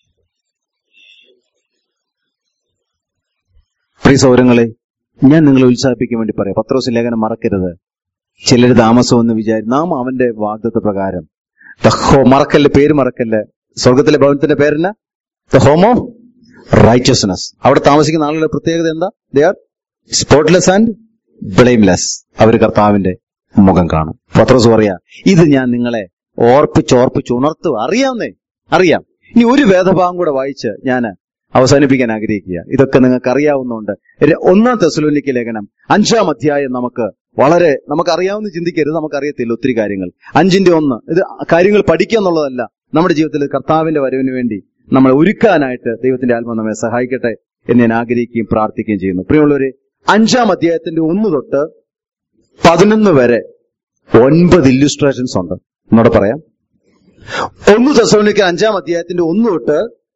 പ്രിയ സൗരങ്ങളെ ഞാൻ നിങ്ങളെ ഉത്സാഹിപ്പിക്കാൻ വേണ്ടി പറയാം പത്രോസ് ലേഖനം മറക്കരുത് ചിലർ താമസമെന്ന് വിചാരി നാം അവന്റെ വാഗ്ദത്ത പ്രകാരം ദ ഹോ മറക്കല്ല് പേര് മറക്കല്ല് സ്വർഗത്തിലെ ഭവനത്തിന്റെ പേരെന്ന ദ ഹോം ഓഫ് റൈറ്റസ്നെസ് അവിടെ താമസിക്കുന്ന ആളുകളുടെ പ്രത്യേകത എന്താ they are spotless and blameless അവർ കർത്താവിന്റെ മുഖം കാണും പത്രോസ് പറയാ ഇത് ഞാൻ നിങ്ങളെ ഓർപ്പിച്ചോർപ്പിച്ച് ഉണർത്തുക അറിയാവുന്നേ അറിയാം ഇനി ഒരു വേദഭാഗം കൂടെ വായിച്ച് ഞാൻ അവസാനിപ്പിക്കാൻ ആഗ്രഹിക്കുക ഇതൊക്കെ നിങ്ങൾക്ക് അറിയാവുന്നതുകൊണ്ട് ര- ഒന്നാം തെസലോനിക്ക് ലേഖനം അഞ്ചാം അധ്യായം നമുക്ക് വളരെ നമുക്കറിയാവുന്ന ചിന്തിക്കരുത് നമുക്കറിയത്തില്ല ഒത്തിരി കാര്യങ്ങൾ അഞ്ചിന്റെ ഒന്ന് ഇത് കാര്യങ്ങൾ പഠിക്കുക എന്നുള്ളതല്ല നമ്മുടെ ജീവിതത്തിൽ കർത്താവിന്റെ വരവിന് വേണ്ടി നമ്മളെ ഒരുക്കാനായിട്ട് ദൈവത്തിന്റെ ആത്മ നമ്മെ സഹായിക്കട്ടെ എന്ന് ഞാൻ ആഗ്രഹിക്കുകയും പ്രാർത്ഥിക്കുകയും ചെയ്യുന്നു പ്രിയമുള്ളവരെ അഞ്ചാം അധ്യായത്തിന്റെ ഒന്ന് തൊട്ട് പതിനൊന്ന് വരെ ഒൻപത് ഇല്ലുസ്ട്രേഷൻസ് ഉണ്ട് എന്നോട് പറയാം ഒന്ന് തെസലോനിക്ക് അഞ്ചാം അധ്യായത്തിന്റെ ഒന്ന് തൊട്ട്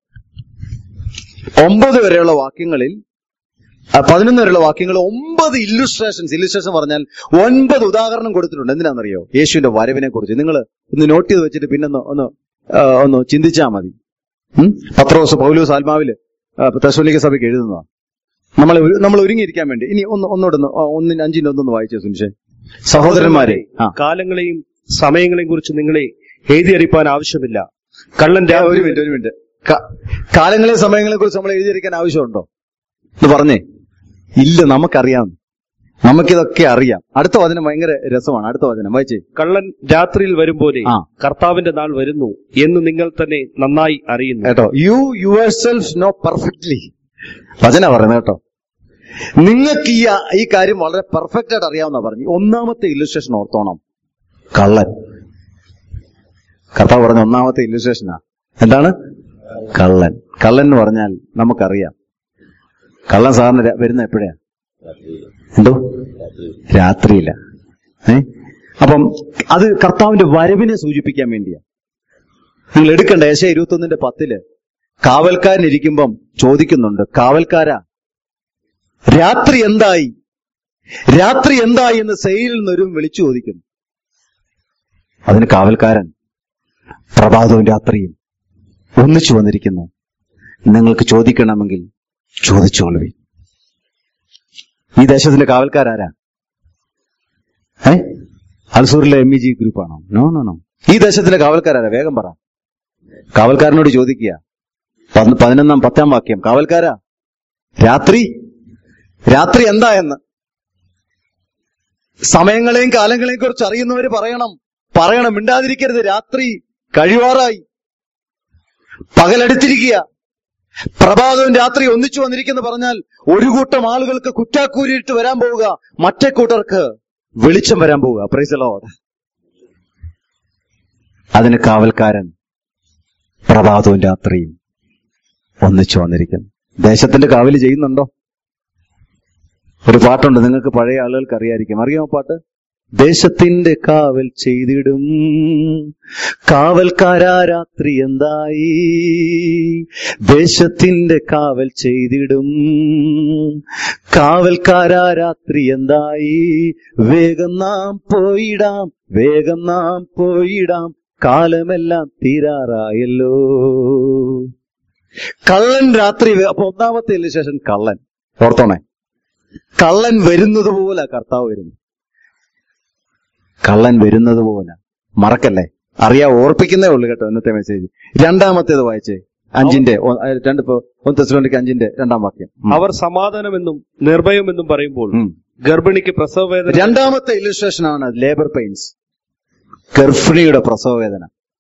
ഒമ്പത് വരെയുള്ള വാക്യങ്ങളിൽ ആ, പതിനൊന്ന് വരെയുള്ള വാക്യങ്ങൾ ഒമ്പത് ഇല്ലുസ്ട്രേഷൻസ് ഇല്ലുസ്ട്രേഷൻ പറഞ്ഞാൽ ഒൻപത് ഉദാഹരണം കൊടുത്തിട്ടുണ്ട് എന്തിനാണെന്നറിയോ യേശുവിന്റെ വരവിനെ കുറിച്ച് നിങ്ങൾ ഒന്ന് നോട്ട് ചെയ്ത് വെച്ചിട്ട് പിന്നെ ഒന്ന് ഒന്ന് ആ, ഒന്ന് ചിന്തിച്ചാൽ മതി ഉം? പത്രോസ് പൗലോസ് ആത്മാവില് തെസോലിക്ക സഭയ്ക്ക് എഴുതുന്നതാണ് നമ്മളെ ഒരു- നമ്മൾ ഒരുങ്ങിയിരിക്കാൻ വേണ്ടി ഇനി ഒന്ന് ഒന്നോട് ഒന്ന്, ആ, ഒന്നിന് അഞ്ചിന്റെ ഒന്നൊന്ന് വായിച്ചു സുനിഷേ സഹോദരന്മാരെ ആ കാലങ്ങളെയും സമയങ്ങളെയും കുറിച്ച് നിങ്ങളെ എഴുതി അറിയിപ്പാൻ ആവശ്യമില്ല കള്ളൻ ആ, ഒരു രാവിലെ മിനിറ്റ് ഒരു മിനിറ്റ് ക- കാലങ്ങളെ സമയങ്ങളെ കുറിച്ച് നമ്മൾ എഴുതിയിരിക്കാൻ ആവശ്യമുണ്ടോ എന്ന് പറഞ്ഞേ ഇല്ല നമുക്കറിയാം നമുക്കിതൊക്കെ അറിയാം അടുത്ത വചനം ഭയങ്കര രസമാണ് അടുത്ത വചനം വായിച്ചേ കള്ളൻ രാത്രിയിൽ വരും പോലെ ആ. കർത്താവിന്റെ നാൾ വരുന്നു എന്ന് നിങ്ങൾ തന്നെ നന്നായി അറിയുന്നു കേട്ടോ you yourself know perfectly വചന പറയുന്നത് കേട്ടോ നിങ്ങൾക്ക് ഈ ഈ കാര്യം വളരെ പെർഫെക്റ്റ് ആയിട്ട് അറിയാവുന്ന പറഞ്ഞു ഒന്നാമത്തെ ഇല്ലുസ്ട്രേഷൻ ഓർത്തോണം കള്ളൻ കർത്താവ് പറഞ്ഞ ഒന്നാമത്തെ ഇല്ലുസ്ട്രേഷനാ എന്താണ് കള്ളൻ കള്ളൻ എന്ന് പറഞ്ഞാൽ നമുക്കറിയാം കള്ളൻ സാറിന് ര- വരുന്ന എപ്പോഴാ എന്തോ രാത്രിയില്ല ഏ അപ്പം അത് കർത്താവിന്റെ വരവിനെ സൂചിപ്പിക്കാൻ വേണ്ടിയാ നിങ്ങൾ എടുക്കണ്ട ഏശ ഇരുപത്തൊന്നിന്റെ പത്തില് കാവൽക്കാരൻ ഇരിക്കുമ്പം ചോദിക്കുന്നുണ്ട് കാവൽക്കാരാ രാത്രി എന്തായി രാത്രി എന്തായി എന്ന് സെയിലിൽ നിന്നൊരു വിളിച്ചു ചോദിക്കുന്നു അതിന് കാവൽക്കാരൻ പ്രഭാതവും രാത്രിയും ഒന്നിച്ചു വന്നിരിക്കുന്നു നിങ്ങൾക്ക് ചോദിക്കണമെങ്കിൽ ചോദിച്ചോളുവി ഈ ദേശത്തിന്റെ കാവൽക്കാരാരാ ഏ അൽസൂറിലെ എം ഇ ജി ഗ്രൂപ്പാണോ നോ നോ നോ ഈ ദേശത്തിലെ കാവൽക്കാരാ വേഗം പറ കാവൽക്കാരനോട് ചോദിക്കുക പന്ത് പതിനൊന്നാം പത്താം വാക്യം കാവൽക്കാരാ രാത്രി രാത്രി എന്താ എന്ന് സമയങ്ങളെയും കാലങ്ങളെയും കുറിച്ച് അറിയുന്നവര് പറയണം പറയണം മിണ്ടാതിരിക്കരുത് രാത്രി കഴിവാറായി പകലടുത്തിരിക്കുക പ്രഭാതവും രാത്രി ഒന്നിച്ചു വന്നിരിക്കുന്നു പറഞ്ഞാൽ ഒരു കൂട്ടം ആളുകൾക്ക് കുറ്റാക്കൂരിയിട്ട് വരാൻ പോവുക മറ്റേ കൂട്ടർക്ക് വെളിച്ചം വരാൻ പോവുക പ്രൈസലോട് അതിന് കാവൽക്കാരൻ പ്രഭാതവും രാത്രിയും ഒന്നിച്ചു വന്നിരിക്കുന്നു ദേശത്തിന്റെ കാവല് ചെയ്യുന്നുണ്ടോ ഒരു പാട്ടുണ്ട് നിങ്ങൾക്ക് പഴയ ആളുകൾക്ക് അറിയായിരിക്കും അറിയാമോ പാട്ട് ദേശത്തിന്റെ കാവൽ ചെയ്തിടും കാവൽക്കാരാ രാത്രി എന്തായി ദേശത്തിന്റെ കാവൽ ചെയ്തിടും കാവൽക്കാരാ രാത്രി എന്തായി വേഗം നാം പോയിടാം വേഗം നാം പോയിടാം കാലമെല്ലാം തീരാറായല്ലോ കള്ളൻ രാത്രി വേ- അപ്പൊ ഒന്നാമത്തെ ഇല്ലസ്ട്രേഷൻ കള്ളൻ ഓർത്തോണേ കള്ളൻ വരുന്നത് പോലെ കർത്താവ് വരുന്നു കള്ളൻ വരുന്നത് പോലെ മറക്കല്ലേ അറിയാ ഓർപ്പിക്കുന്നേ ഉള്ളൂ കേട്ടോ ഇന്നത്തെ മെസ്സേജ് രണ്ടാമത്തേത് വായിച്ചേ അഞ്ചിന്റെ ഒ- ആ, രണ്ട് ഇപ്പോ ഒന്ന് തെസ്സലോനിക്ക് അഞ്ചിന്റെ രണ്ടാം വാക്യം ഉം. അവർ സമാധാനമെന്നും നിർഭയമെന്നും പറയുമ്പോൾ ഉം. ഗർഭിണിക്ക് പ്രസവ വേദന രണ്ടാമത്തെ ഇല്ലസ്ട്രേഷൻ ആണ് ലേബർ പെയിൻസ് ഗർഭിണിയുടെ പ്രസവ വേദന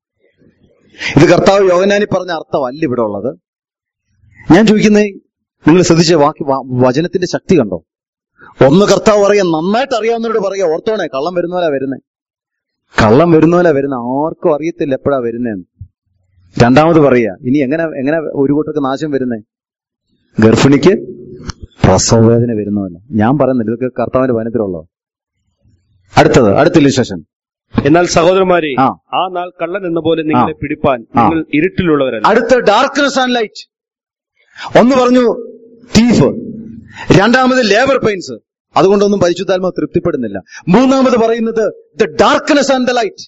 ഇത് കർത്താവ് യോഗനാനി പറഞ്ഞ അർത്ഥമല്ല ഇവിടെ ഉള്ളത് ഞാൻ ചോദിക്കുന്നത് നിങ്ങൾ ശ്രദ്ധിച്ച വാക്ക് വ- വചനത്തിന്റെ ശക്തി കണ്ടോ ഒന്ന് കർത്താവ് പറയാം നന്നായിട്ട് അറിയാവുന്നവരോട് പറയാ ഓർത്തോണേ കള്ളം വരുന്നവരാ വരുന്നേ കള്ളം വരുന്നവരാ വരുന്ന ആർക്കും അറിയത്തില്ല എപ്പോഴാ വരുന്നേന്ന് രണ്ടാമത് പറയാ ഇനി എങ്ങനെ എങ്ങനെ ഒരു കൂട്ടർക്ക് നാശം വരുന്നേ ഗർഭിണിക്ക് പ്രസവ വേദന വരുന്നതല്ല ഞാൻ പറയുന്നില്ല ഇതൊക്കെ കർത്താവിന്റെ വനത്തിലുള്ളോ അടുത്തത് അടുത്ത ഇല്ലസ്ട്രേഷൻ എന്നാൽ സഹോദരന്മാരെ ആ. ആ നാൾ കള്ളൻ എന്ന പോലെ നിങ്ങളെ ആ. പിടിപ്പാൻ ആ. നിങ്ങൾ ഇരുട്ടിലുള്ളവരല്ല അടുത്ത ഡാർക്ക്നെസ് ആൻഡ് ലൈറ്റ് ഒന്ന് പറഞ്ഞു തീഫ് രണ്ടാമത് ലേബർ പെയിൻസ് അതുകൊണ്ടൊന്നും പരിശുദ്ധാത്മ തൃപ്തിപ്പെടുന്നില്ല മൂന്നാമത് പറയുന്നത് the darkness and the light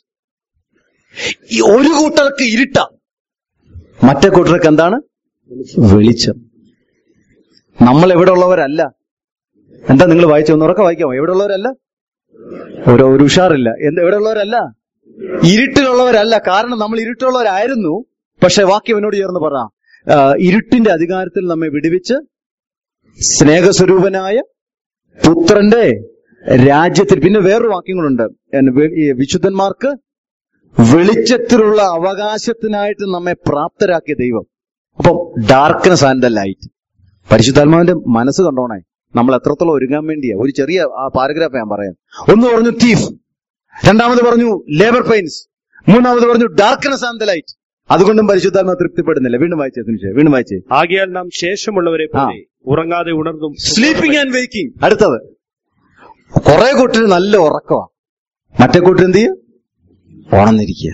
ഈ ഒരു കൂട്ടർക്ക് ഇരുട്ട മറ്റേ കൂട്ടർക്ക് എന്താണ് വെളിച്ചം നമ്മൾ എവിടെ ഉള്ളവരല്ല എന്താ നിങ്ങൾ വായിച്ചു ഒന്ന് ഉറക്കെ വായിക്കാമോ എവിടെ ഉള്ളവരല്ല ഒരു ഒരു ഉഷാറില്ല എന്ത് എവിടെ ഉള്ളവരല്ല ഇരുട്ടിലുള്ളവരല്ല കാരണം നമ്മൾ ഇരുട്ടുള്ളവരായിരുന്നു പക്ഷെ വാക്യം എന്നോട് ചേർന്ന് പറ ആ, ഇരുട്ടിന്റെ അധികാരത്തിൽ നമ്മെ വിടുവിച്ച് സ്നേഹസ്വരൂപനായ പുത്രന്റെ രാജ്യത്തിൽ പിന്നെ വേറൊരു വാക്യങ്ങളുണ്ട് എന്ന് വെ- ഈ വിശുദ്ധന്മാർക്ക് വെളിച്ചത്തിലുള്ള അവകാശത്തിനായിട്ട് നമ്മെ പ്രാപ്തരാക്കിയ ദൈവം അപ്പം ഡാർക്ക്നെസ് ആൻഡ് ദ ലൈറ്റ് പരിശുദ്ധാത്മാവിന്റെ മനസ്സ് കണ്ടോണേ നമ്മൾ എത്രത്തോളം ഒരുങ്ങാൻ വേണ്ടിയാ ഒരു ചെറിയ പാരഗ്രാഫ് ഞാൻ പറയാം ഒന്ന് പറഞ്ഞു തീഫ് രണ്ടാമത് പറഞ്ഞു ലേബർ പെയിൻസ് മൂന്നാമത് പറഞ്ഞു ഡാർക്ക്നെസ് ആൻഡ് ദ ലൈറ്റ് അതുകൊണ്ടും പരിശുദ്ധാത്മ തൃപ്തിപ്പെടുന്നില്ല വീണ്ടും വായിച്ചേ സുനിഷേ വീണ്ടും വായിച്ചേ ആകിയാൽ നാം ശേഷമുള്ളവരെ പോലെ ഉറങ്ങാതെ ഉണർന്നും സ്ലീപ്പിംഗ് ആൻഡ് വേക്കിംഗ് അടുത്തത് കുറെ കൂട്ടര് നല്ല ഉറക്കമാ മറ്റേ കൂട്ടർ എന്ത് ചെയ്യും ഉണർന്നിരിക്കുക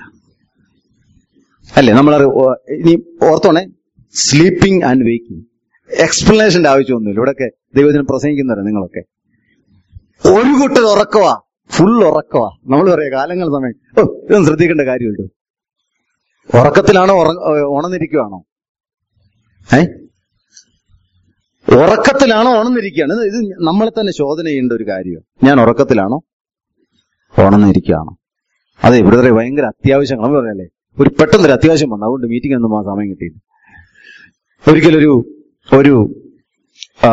അല്ലേ നമ്മൾ ഇനി ഓർത്തോണേ സ്ലീപ്പിംഗ് ആൻഡ് വേക്കിംഗ് എക്സ്പ്ലനേഷന്റെ ആവശ്യമൊന്നുമില്ല ഇവിടെയൊക്കെ ദൈവത്തിന് പ്രസംഗിക്കുന്നവരാ നിങ്ങളൊക്കെ ഒരു കൂട്ടർ ഉറക്കവാ ഫുൾ ഉറക്കവാ നമ്മൾ പറയാ കാലങ്ങൾ സമയം ഓ ഇതൊന്നും ശ്രദ്ധിക്കേണ്ട കാര്യമുള്ളൂ ഉറക്കത്തിലാണോ ഉറ- ഉണർന്നിരിക്കുവാണോ ഏ ഉറക്കത്തിലാണോ ഉണർന്നിരിക്കുകയാണ് ഇത് ഇത് നമ്മളെ തന്നെ ശോധന ചെയ്യേണ്ട ഒരു കാര്യമാണ് ഞാൻ ഉറക്കത്തിലാണോ ഉണർന്നിരിക്കുകയാണോ അതെ ഇവിടെ ഭയങ്കര അത്യാവശ്യം നമ്മൾ പറയല്ലേ ഒരു പെട്ടെന്നൊരു അത്യാവശ്യം വന്നു അതുകൊണ്ട് മീറ്റിംഗ് ഒന്നും ആ സമയം കിട്ടിയില്ല ഒരിക്കലൊരു ഒരു ആ,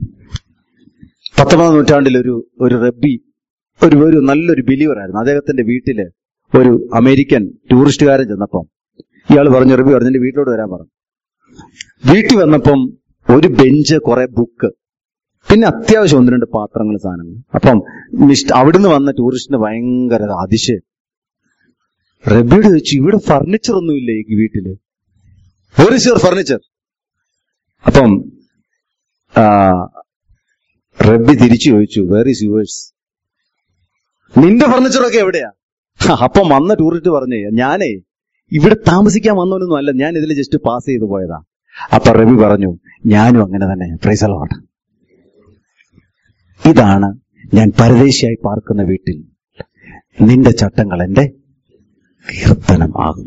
പത്തൊമ്പതാം നൂറ്റാണ്ടിൽ ഒരു ഒരു റബ്ബി ഒരു ഒരു നല്ലൊരു ബിലീവർ ആയിരുന്നു അദ്ദേഹത്തിന്റെ വീട്ടില് ഒരു അമേരിക്കൻ ടൂറിസ്റ്റുകാരൻ ചെന്നപ്പം ഇയാൾ പറഞ്ഞു റബ്ബി പറഞ്ഞു എന്റെ വീട്ടിലോട്ട് വരാൻ പറഞ്ഞു വീട്ടിൽ വന്നപ്പം ഒരു ബെഞ്ച് കുറെ ബുക്ക് പിന്നെ അത്യാവശ്യം ഒന്ന് രണ്ട് പാത്രങ്ങൾ സാധനങ്ങൾ അപ്പം മിസ്റ്റർ അവിടുന്ന് വന്ന ടൂറിസ്റ്റിന് ഭയങ്കര അതിശയം റബിയോട് ചോദിച്ചു ഇവിടെ ഫർണിച്ചർ ഒന്നുമില്ലേ ഈ വീട്ടില് വെർ ഇസ് യുവർ ഫർണിച്ചർ അപ്പം ആ, റബ്ബി തിരിച്ചു ചോദിച്ചു വേർ ഇസ് യുവേഴ്സ് നിന്റെ ഫർണിച്ചറൊക്കെ എവിടെയാ അപ്പം വന്ന ടൂറിസ്റ്റ് പറഞ്ഞേ ഞാനേ ഇവിടെ താമസിക്കാൻ വന്നവനൊന്നും അല്ല ഞാൻ ഇതിൽ ജസ്റ്റ് പാസ് ചെയ്തു പോയതാ അപ്പൊ റബി പറഞ്ഞു ഞാനും അങ്ങനെ തന്നെ പ്രൈസലോട്ട് ഇതാണ് ഞാൻ പരദേശിയായി പാർക്കുന്ന വീട്ടിൽ നിന്റെ ചട്ടങ്ങൾ എന്റെ കീർത്തനമാകും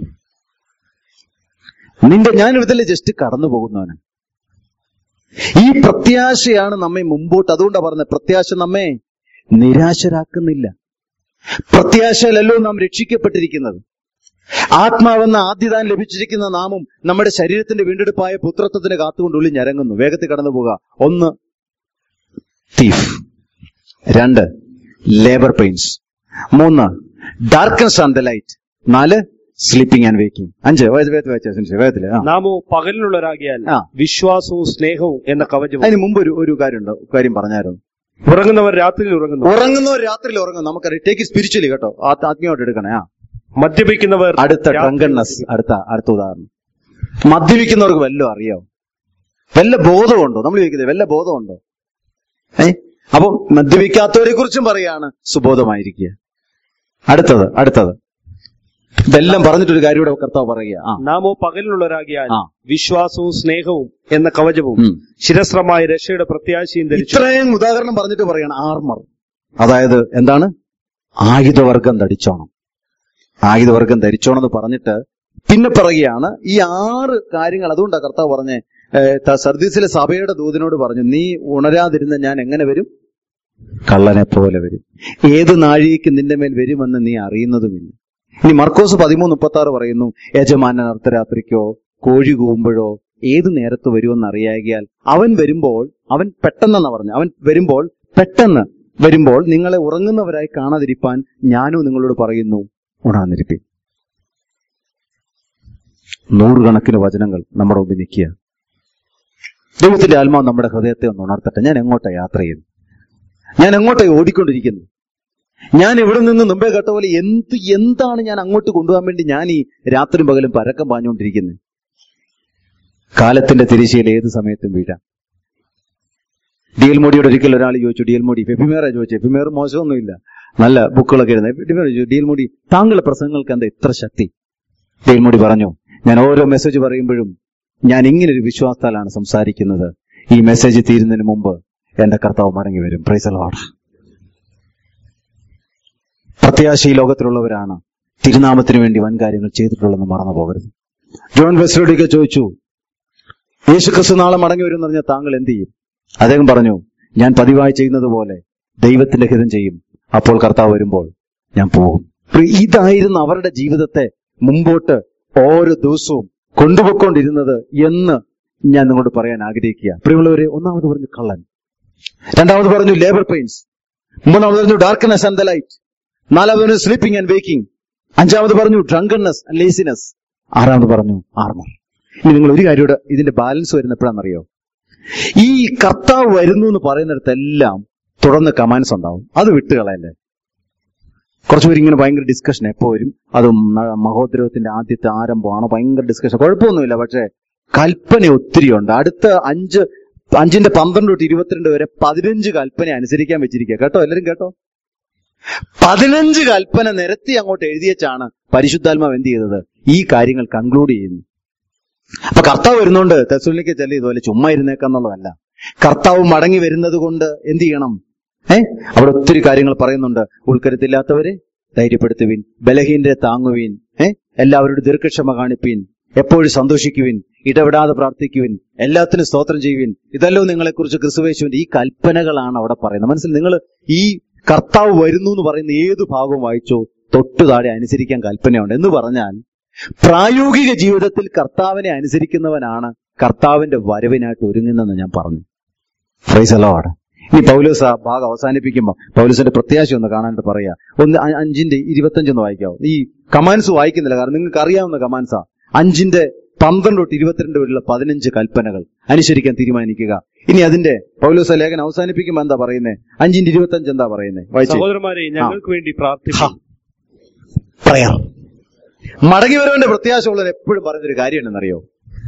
നിന്റെ ഞാൻ ഇതിൽ ജസ്റ്റ് കടന്നു പോകുന്നവന് ഈ പ്രത്യാശയാണ് നമ്മെ മുമ്പോട്ട് അതുകൊണ്ടാണ് പറഞ്ഞത് പ്രത്യാശ നമ്മെ നിരാശരാക്കുന്നില്ല പ്രത്യാശയിലല്ലോ നാം രക്ഷിക്കപ്പെട്ടിരിക്കുന്നത് ആത്മാവെന്ന ആദ്യദാനം ലഭിച്ചിരിക്കുന്ന നാമും നമ്മുടെ ശരീരത്തിന്റെ വീണ്ടെടുപ്പായ പുത്രത്വത്തിന് കാത്തുകൊണ്ട് ഉള്ളിൽ ഞരങ്ങുന്നു വേഗത്തിൽ കടന്നു പോവുക ഒന്ന് തീഫ് രണ്ട് ലേബർ പെയിൻസ് മൂന്ന് ഡാർക്കൻസ് ആൻഡ് ദ ലൈറ്റ് നാല് സ്ലീപ്പിംഗ് ആൻഡ് വേക്കിംഗ് അഞ്ച് വേഗത്തിൽ വേഗത്തിൽ വായിച്ചാ വേഗത്തില് ആ നാമോ പകലിനുള്ളവരാകിയാൽ ആ. വിശ്വാസവും സ്നേഹവും എന്ന കവചവും അതിന് മുമ്പ് ഒരു ഒരു കാര്യമുണ്ട് കാര്യം പറഞ്ഞായിരുന്നു ഉറങ്ങുന്നവർ രാത്രിയിൽ ഉറങ്ങുന്നു ഉറങ്ങുന്നവർ രാത്രിയിൽ ഉറങ്ങും നമുക്കറിയാം ടേക്ക് സ്പിരിച്വലി കേട്ടോ ആ- ആത്മീയമായിട്ട് എടുക്കണേ ആ മദ്യപിക്കുന്നവർ അടുത്ത രാത്രിയിൽ ഡ്രങ്കണ്ണസ് അടുത്ത അടുത്ത ഉദാഹരണം മദ്യപിക്കുന്നവർക്ക് വല്ലതും അറിയാവോ വല്ല ബോധമുണ്ടോ നമ്മൾ ചോദിക്കുന്നത് വല്ല ബോധമുണ്ടോ ഏ അപ്പം മദ്യപിക്കാത്തവരെ കുറിച്ചും പറയാണ് സുബോധമായിരിക്കുക അടുത്തത് അടുത്തത് ഇതെല്ലാം പറഞ്ഞിട്ടൊരു കാര്യം ഇവിടെ കർത്താവ് പറയുക ആ നാമോ പകലിനുള്ളവരാകിയാൽ ആ. വിശ്വാസവും സ്നേഹവും എന്ന കവചവും ഉം. ശിരസ്രമായ രക്ഷയുടെ പ്രത്യാശയും ധരിച്ചു ഇത്രയും ഉദാഹരണം പറഞ്ഞിട്ട് പറയാണ് ആർമർ അതായത് എന്താണ് ആയുധവർഗം ധരിച്ചോണം ആയുധവർഗം ധരിച്ചോണം എന്ന് പറഞ്ഞിട്ട് പിന്നെ പറയുകയാണ് ഈ ആറ് കാര്യങ്ങൾ അതുകൊണ്ടാണ് കർത്താവ് പറഞ്ഞേ ഏഹ്, ത- സർദീസിലെ സഭയുടെ ദൂതനോട് പറഞ്ഞു നീ ഉണരാതിരുന്ന ഞാൻ എങ്ങനെ വരും കള്ളനെ പോലെ വരും ഏത് നാഴികയ്ക്ക് നിന്റെ മേൽ വരുമെന്ന് നീ അറിയുന്നതുമില്ല ഇനി മർക്കോസ് പതിമൂന്ന് മുപ്പത്തി ആറ് പറയുന്നു യജമാനൻ അർദ്ധരാത്രിക്കോ കോഴി കൂവുമ്പോഴോ ഏത് നേരത്ത് വരുമെന്ന് അറിയാകിയാൽ അവൻ വരുമ്പോൾ അവൻ പെട്ടെന്നെന്നാ പറഞ്ഞു അവൻ വരുമ്പോൾ പെട്ടെന്ന് വരുമ്പോൾ നിങ്ങളെ ഉറങ്ങുന്നവരായി കാണാതിരിപ്പാൻ ഞാനോ നിങ്ങളോട് പറയുന്നു ഉണർന്നിരിപ്പി നൂറുകണക്കിന് വചനങ്ങൾ നമ്മുടെ മുമ്പിൽ നിൽക്കുക ദൈവത്തിന്റെ ആത്മാവ് നമ്മുടെ ഹൃദയത്തെ ഒന്ന് ഉണർത്തട്ടെ ഞാൻ എങ്ങോട്ടാ യാത്ര ചെയ്യുന്നു ഞാൻ എങ്ങോട്ടാ ഓടിക്കൊണ്ടിരിക്കുന്നു ഞാൻ ഇവിടെ നിന്ന് മുമ്പേ കേട്ട പോലെ എന്ത് എന്താണ് ഞാൻ അങ്ങോട്ട് കൊണ്ടുപോകാൻ വേണ്ടി ഞാൻ ഈ രാത്രിയും പകലും പരക്കം പാഞ്ഞുകൊണ്ടിരിക്കുന്നത് കാലത്തിന്റെ തിരിശയിൽ ഏത് സമയത്തും വീഴാം ഡി എൽ മോഡിയോട് ഒരിക്കൽ ഒരാൾ ചോദിച്ചു ഡി എൽ മോഡി ഫെഫിമേറാ ചോദിച്ചു ഫെഫിമേർ മോശമൊന്നുമില്ല നല്ല ബുക്കുകളൊക്കെ ഇരുന്നത് ഫെഫിമേർ ചോദിച്ചു ഡി എൽ മോഡി താങ്കളുടെ പ്രസംഗങ്ങൾക്ക് എന്താ ഇത്ര ശക്തി ഡി എൽ മോഡി പറഞ്ഞു ഞാൻ ഓരോ മെസ്സേജ് പറയുമ്പോഴും ഞാൻ ഇങ്ങനൊരു വിശ്വാസത്താലാണ് സംസാരിക്കുന്നത് ഈ മെസ്സേജ് തീരുന്നതിന് മുമ്പ് എന്റെ കർത്താവ് മടങ്ങി വരും പ്രൈസലോട് പ്രത്യാശ ഈ ലോകത്തിലുള്ളവരാണ് തിരുനാമത്തിന് വേണ്ടി വൻ കാര്യങ്ങൾ ചെയ്തിട്ടുള്ളതെന്ന് മറന്നു പോകരുത് ജോൺ വെസ്ലോഡിക്ക് ചോദിച്ചു യേശു ക്രിസ്തു നാളെ മടങ്ങി വരും എന്ന് പറഞ്ഞാൽ താങ്കൾ എന്ത് ചെയ്യും അദ്ദേഹം പറഞ്ഞു ഞാൻ പതിവായി ചെയ്യുന്നത് പോലെ ദൈവത്തിന്റെ ഹിതം ചെയ്യും അപ്പോൾ കർത്താവ് വരുമ്പോൾ ഞാൻ പോകും പ്രി- ഇതായിരുന്നു അവരുടെ ജീവിതത്തെ മുമ്പോട്ട് ഓരോ ദിവസവും കൊണ്ടുപോയിക്കൊണ്ടിരുന്നത് എന്ന് ഞാൻ നിങ്ങളോട് പറയാൻ ആഗ്രഹിക്കുക പ്രിയമുള്ളവരെ ഒന്നാമത് പറഞ്ഞു കള്ളൻ രണ്ടാമത് പറഞ്ഞു ലേബർ പെയിൻസ് മൂന്നാമത് പറഞ്ഞു ഡാർക്ക്നെസ് ആൻഡ് ദ ലൈറ്റ് നാലാമത് പറഞ്ഞു സ്ലീപ്പിംഗ് ആൻഡ് വേക്കിംഗ് അഞ്ചാമത് പറഞ്ഞു ഡ്രങ്കൺനെസ് ആൻഡ് ലേസിനെസ് ആറാമത് പറഞ്ഞു ആർമർ ഇനി നിങ്ങൾ ഒരു കാര്യം കൂടെ ഇതിന്റെ ബാലൻസ് വരുന്ന എപ്പോഴാണെന്നറിയോ ഈ കർത്താവ് വരുന്നു എന്ന് പറയുന്നിടത്തെല്ലാം തുടർന്ന് കമാൻസ് ഉണ്ടാവും അത് വിട്ടുകളയല്ലേ കുറച്ചുപേര് ഇങ്ങനെ ഭയങ്കര ഡിസ്കഷൻ എപ്പോ വരും അതും ന- മഹോദ്രവത്തിന്റെ ആദ്യത്തെ ആരംഭമാണോ ഭയങ്കര ഡിസ്കഷൻ കുഴപ്പമൊന്നുമില്ല പക്ഷെ കൽപ്പന ഒത്തിരി ഉണ്ട് അടുത്ത അഞ്ച് അഞ്ചിന്റെ പന്ത്രണ്ട് തൊട്ട് ഇരുപത്തിരണ്ട് വരെ പതിനഞ്ച് കൽപ്പന അനുസരിക്കാൻ വെച്ചിരിക്കുക കേട്ടോ എല്ലാരും കേട്ടോ പതിനഞ്ച് കൽപ്പന നിരത്തി അങ്ങോട്ട് എഴുതിയച്ചാണ് പരിശുദ്ധാത്മാവ് എന്ത് ചെയ്തത് ഈ കാര്യങ്ങൾ കൺക്ലൂഡ് ചെയ്യുന്നു അപ്പൊ കർത്താവ് വരുന്നോണ്ട് തെസുലിക്ക് ചെല്ലി ഇതുപോലെ ചുമ്മാ ഇരുന്നേക്കാന്നുള്ളതല്ല കർത്താവ് മടങ്ങി വരുന്നത് കൊണ്ട് എന്ത് ചെയ്യണം ഏ അവിടെ ഒത്തിരി കാര്യങ്ങൾ പറയുന്നുണ്ട് ഉൾക്കരുത്തില്ലാത്തവരെ ധൈര്യപ്പെടുത്തുവിൻ ബലഹീനരെ താങ്ങുവിൻ ഏ എല്ലാവരോടും ദീർഘക്ഷമ കാണിപ്പീൻ എപ്പോഴും സന്തോഷിക്കുവിൻ ഇടപെടാതെ പ്രാർത്ഥിക്കുവിൻ എല്ലാത്തിനും സ്തോത്രം ചെയ്യുവിൻ ഇതല്ലോ നിങ്ങളെക്കുറിച്ച് ക്രിസ്തുവേശുവിന്റെ ഈ കൽപ്പനകളാണ് അവിടെ പറയുന്നത് മനസ്സിൽ നിങ്ങൾ ഈ കർത്താവ് വരുന്നു എന്ന് പറയുന്ന ഏത് ഭാഗവും വായിച്ചോ തൊട്ടു താഴെ അനുസരിക്കാൻ കൽപ്പനയുണ്ട് എന്ന് പറഞ്ഞാൽ പ്രായോഗിക ജീവിതത്തിൽ കർത്താവിനെ അനുസരിക്കുന്നവനാണ് കർത്താവിന്റെ വരവിനായിട്ട് ഒരുങ്ങുന്നെന്ന് ഞാൻ പറഞ്ഞു ഫ്രൈസ് അലോഡ് ഇനി പൗലോസ് ആ ഭാഗം അവസാനിപ്പിക്കുമ്പോൾ പൗലോസിന്റെ പ്രത്യാശ ഒന്ന് കാണാനായിട്ട് പറയാ ഒന്ന് അ- അഞ്ചിന്റെ ഇരുപത്തഞ്ചൊന്ന് വായിക്കാവോ ഈ കമാൻസ് വായിക്കുന്നില്ല കാരണം നിങ്ങൾക്ക് അറിയാവുന്ന കമാൻസാ അഞ്ചിന്റെ പന്ത്രണ്ട് തൊട്ട് ഇരുപത്തിരണ്ട് വരെയുള്ള പതിനഞ്ച് കൽപ്പനകൾ അനുസരിക്കാൻ തീരുമാനിക്കുക ഇനി അതിന്റെ പൗലോസ ലേഖനം അവസാനിപ്പിക്കുമ്പോൾ എന്താ പറയുന്നത് അഞ്ചിന്റെ ഇരുപത്തഞ്ച് എന്താ പറയുന്നത് വായിച്ചേ സഹോദരന്മാരെ ഞങ്ങൾക്ക് വേണ്ടി പ്രാർത്ഥിക്കും പ്രയർ മടങ്ങി വരുവന്റെ പ്രത്യാശ ഉള്ളവർ എപ്പോഴും പറയുന്നൊരു കാര്യം എന്തെന്നറിയോ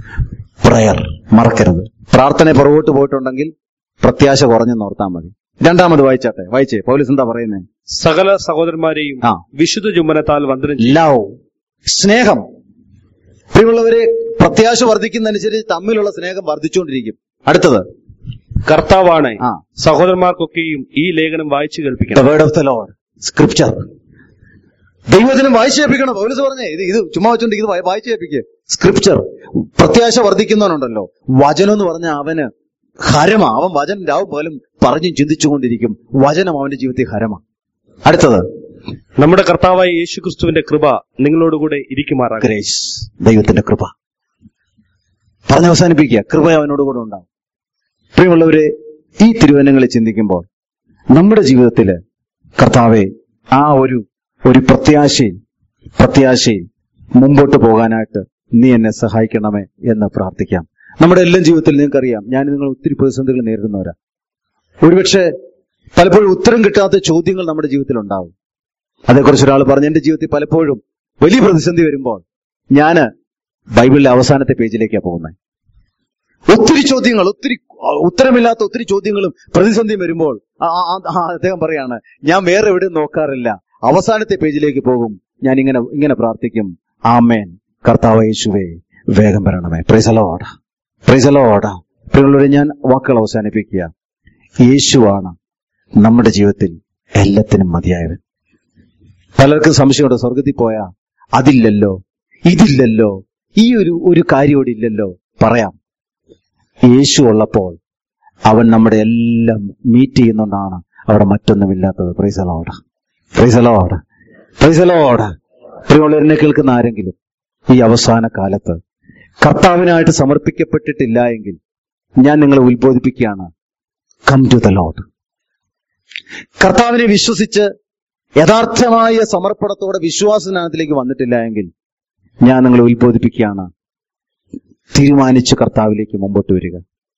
പ്രയർ മറക്കരുത് പ്രാർത്ഥന പുറകോട്ട് പോയിട്ടുണ്ടെങ്കിൽ പ്രത്യാശ കുറഞ്ഞെന്ന് ഓർത്താൽ മതി രണ്ടാമത് വായിച്ചാട്ടെ വായിച്ചേ പൗലിസ് എന്താ പറയുന്നത് സകല സഹോദരന്മാരെയും ആ. വിശുദ്ധ ചുമ്മനത്താൽ വന്ദനം ചെയ്യും ലവ് സ്നേഹം പ്രിയമുള്ളവരെ പ്രത്യാശ വർദ്ധിക്കുന്നതനുസരിച്ച് തമ്മിലുള്ള സ്നേഹം വർദ്ധിച്ചുകൊണ്ടിരിക്കും അടുത്തത് കർത്താവാണ് ആ സഹോദരന്മാർക്കൊക്കെയും ഈ ലേഖനം വായിച്ചു ദ കേൾപ്പിക്കണം word of the Lord scripture ദൈവത്തിനും വായിച്ചു കേൾപ്പിക്കണം പൗലസ് പറഞ്ഞേ ഇത് ഇത് ചുമ്മാ വെച്ചോണ്ട് ഇത് വായി- വായിച്ചു കേൾപ്പിക്കുക സ്ക്രിപ്ചർ പ്രത്യാശ വർദ്ധിക്കുന്നവനുണ്ടല്ലോ വചനം എന്ന് പറഞ്ഞ അവന് ഹരമ അവൻ വചനം രാവും പോലും പറഞ്ഞും ചിന്തിച്ചുകൊണ്ടിരിക്കും വചനം അവന്റെ ജീവിതത്തിൽ ഹരമ അടുത്തത് നമ്മുടെ കർത്താവായ യേശുക്രിസ്തുവിന്റെ കൃപ നിങ്ങളോടുകൂടെ ഇരിക്കുമാറാകട്ടെ ഗ്രേസ് ദൈവത്തിന്റെ കൃപ പറഞ്ഞ് അവസാനിപ്പിക്കുക കൃപ അവനോട് കൂടെ ഉണ്ടാവും പ്രിയമുള്ളവരെ ഈ തിരുവനങ്ങളെ ചിന്തിക്കുമ്പോൾ നമ്മുടെ ജീവിതത്തില് കർത്താവെ ആ ഒരു ഒരു പ്രത്യാശയിൽ പ്രത്യാശയിൽ മുമ്പോട്ട് പോകാനായിട്ട് നീ എന്നെ സഹായിക്കണമേ എന്ന് പ്രാർത്ഥിക്കാം നമ്മുടെ എല്ലാം ജീവിതത്തിൽ നിങ്ങൾക്കറിയാം ഞാൻ നിങ്ങൾ ഒത്തിരി പ്രതിസന്ധികൾ നേരിടുന്നവരാ ഒരുപക്ഷെ പലപ്പോഴും ഉത്തരം കിട്ടാത്ത ചോദ്യങ്ങൾ നമ്മുടെ ജീവിതത്തിൽ ഉണ്ടാവും അതേക്കുറിച്ച് ഒരാൾ പറഞ്ഞു എന്റെ ജീവിതത്തിൽ പലപ്പോഴും വലിയ പ്രതിസന്ധി വരുമ്പോൾ ഞാന് ബൈബിളിലെ അവസാനത്തെ പേജിലേക്കാണ് പോകുന്നത് ഒത്തിരി ചോദ്യങ്ങൾ ഒത്തിരി ആ, ഉത്തരമില്ലാത്ത ഒത്തിരി ചോദ്യങ്ങളും പ്രതിസന്ധിയും വരുമ്പോൾ ആ, ആ, ആ, അദ്ദേഹം പറയാണ് ഞാൻ വേറെ എവിടെയും നോക്കാറില്ല അവസാനത്തെ പേജിലേക്ക് പോകും ഞാൻ ഇങ്ങനെ ഇങ്ങനെ പ്രാർത്ഥിക്കും ആമേൻ കർത്താവ് യേശുവേ വേഗം വരണമേ പ്രൈസലോട പ്രൈസലോട പ്രിയമുള്ളവരെ ഞാൻ വാക്കുകൾ അവസാനിപ്പിക്കുക യേശുവാണ് നമ്മുടെ ജീവിതത്തിൽ എല്ലാത്തിനും മതിയായവൻ പലർക്കും സംശയമുണ്ട് സ്വർഗത്തിൽ പോയാ അതില്ലല്ലോ ഇതില്ലല്ലോ ഈ ഒരു ഒരു കാര്യം ഇവിടെ ഇല്ലല്ലോ പറയാം യേശു ഉള്ളപ്പോൾ അവൻ നമ്മുടെ എല്ലാം മീറ്റ് ചെയ്യുന്നോണ്ടാണ് അവിടെ മറ്റൊന്നുമില്ലാത്തത് പ്രൈസലോട് പ്രൈസലോട് പ്രൈസലോട് പ്രിയമുള്ളവരെന്നെ കേൾക്കുന്ന ആരെങ്കിലും ഈ അവസാന കാലത്ത് കർത്താവിനായിട്ട് സമർപ്പിക്കപ്പെട്ടിട്ടില്ല എങ്കിൽ ഞാൻ നിങ്ങളെ ഉത്ബോധിപ്പിക്കുകയാണ് കം ടു ദ ലോഡ് കർത്താവിനെ വിശ്വസിച്ച് യഥാർത്ഥമായ സമർപ്പണത്തോടെ വിശ്വാസനാഥത്തിലേക്ക് വന്നിട്ടില്ല എങ്കിൽ ഞാൻ നിങ്ങളെ ഉത്ബോധിപ്പിക്കുകയാണ് തീരുമാനിച്ച് കർത്താവിലേക്ക് മുമ്പോട്ട് വരിക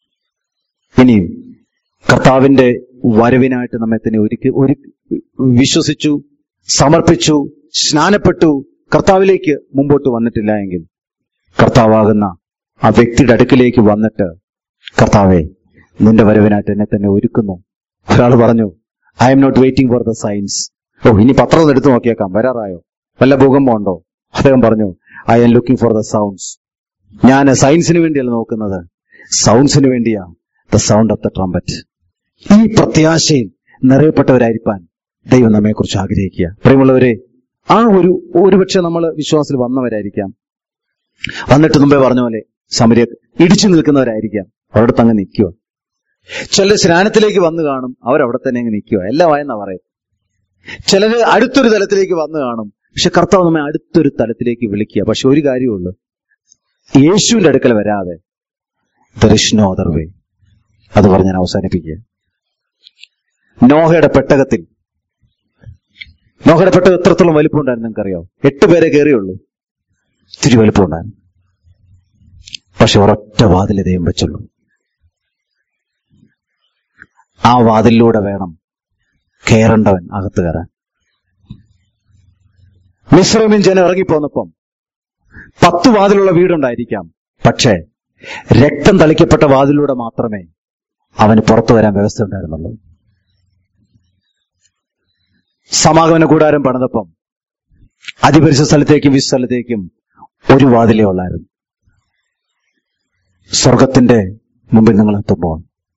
ഇനിയും കർത്താവിന്റെ വരവിനായിട്ട് നമ്മെ തന്നെ ഒരുക്കി ഒരു വിശ്വസിച്ചു സമർപ്പിച്ചു സ്നാനപ്പെട്ടു കർത്താവിലേക്ക് മുമ്പോട്ട് വന്നിട്ടില്ല എങ്കിൽ കർത്താവാകുന്ന ആ വ്യക്തിയുടെ അടുക്കിലേക്ക് വന്നിട്ട് കർത്താവെ നിന്റെ വരവിനായിട്ട് എന്നെ തന്നെ ഒരുക്കുന്നു ഒരാൾ പറഞ്ഞു I'm not waiting for the science ഓ ഇനി പത്രം ഒന്ന് എടുത്തു നോക്കിയേക്കാം വരാറായോ വല്ല ഭൂകമ്പം ഉണ്ടോ അദ്ദേഹം പറഞ്ഞു I'm looking for the sounds ഞാൻ സയൻസിന് വേണ്ടിയല്ല നോക്കുന്നത് സൗണ്ട്സിന് വേണ്ടിയാ the sound of the trumpet ഈ പ്രത്യാശയിൽ നിറയപ്പെട്ടവരായിരിക്കാൻ ദൈവം നമ്മെക്കുറിച്ച് ആഗ്രഹിക്കുക പ്രിയമുള്ളവരെ ആ ഒരു ഒരുപക്ഷെ നമ്മൾ വിശ്വാസത്തിൽ വന്നവരായിരിക്കാം വന്നിട്ട് മുമ്പേ പറഞ്ഞ പോലെ സമര ഇടിച്ചു നിൽക്കുന്നവരായിരിക്കാം അവിടെ അങ്ങ് നിൽക്കുക ചിലർ സ്നാനത്തിലേക്ക് വന്നു കാണും അവരവിടെ തന്നെ അങ്ങ് നിൽക്കുക എല്ലാം ആയെന്നാ പറയും ചിലര് അടുത്തൊരു തലത്തിലേക്ക് വന്നു കാണും പക്ഷെ കർത്താവ് നമ്മെ അടുത്തൊരു തലത്തിലേക്ക് വിളിക്കുക പക്ഷെ ഒരു കാര്യമുള്ളൂ യേശുവിന്റെ അടുക്കൽ വരാതെ there is no other way അത് പറഞ്ഞ് ഞാൻ അവസാനിപ്പിക്കുക നോഹയുടെ പെട്ടകത്തിൽ നോഹയുടെ പെട്ടകം എത്രത്തോളം വലിപ്പം ഉണ്ടായിരുന്നു നിങ്ങൾക്കറിയോ എട്ട് പേരെ കയറിയുള്ളൂ ഇത്തിരി വലിപ്പം ഉണ്ടായിരുന്നു പക്ഷെ ഒരൊറ്റ വാതിലെ ദൈവം വെച്ചുള്ളൂ ആ വാതിലിലൂടെ വേണം കയറേണ്ടവൻ അകത്ത് കയറാൻ മിശ്രമിൻ ജനം ഇറങ്ങിപ്പോന്നപ്പം പത്ത് വാതിലുള്ള വീടുണ്ടായിരിക്കാം പക്ഷേ രക്തം തളിക്കപ്പെട്ട വാതിലൂടെ മാത്രമേ അവന് പുറത്തു വരാൻ വ്യവസ്ഥ ഉണ്ടായിരുന്നുള്ളൂ സമാഗമന കൂടാരം പണിതപ്പം അതിപരിശ സ്ഥലത്തേക്കും വിശ് സ്ഥലത്തേക്കും ഒരു വാതിലേ ഉള്ളായിരുന്നു സ്വർഗത്തിന്റെ മുമ്പിൽ നിങ്ങൾ എത്തുമ്പോൾ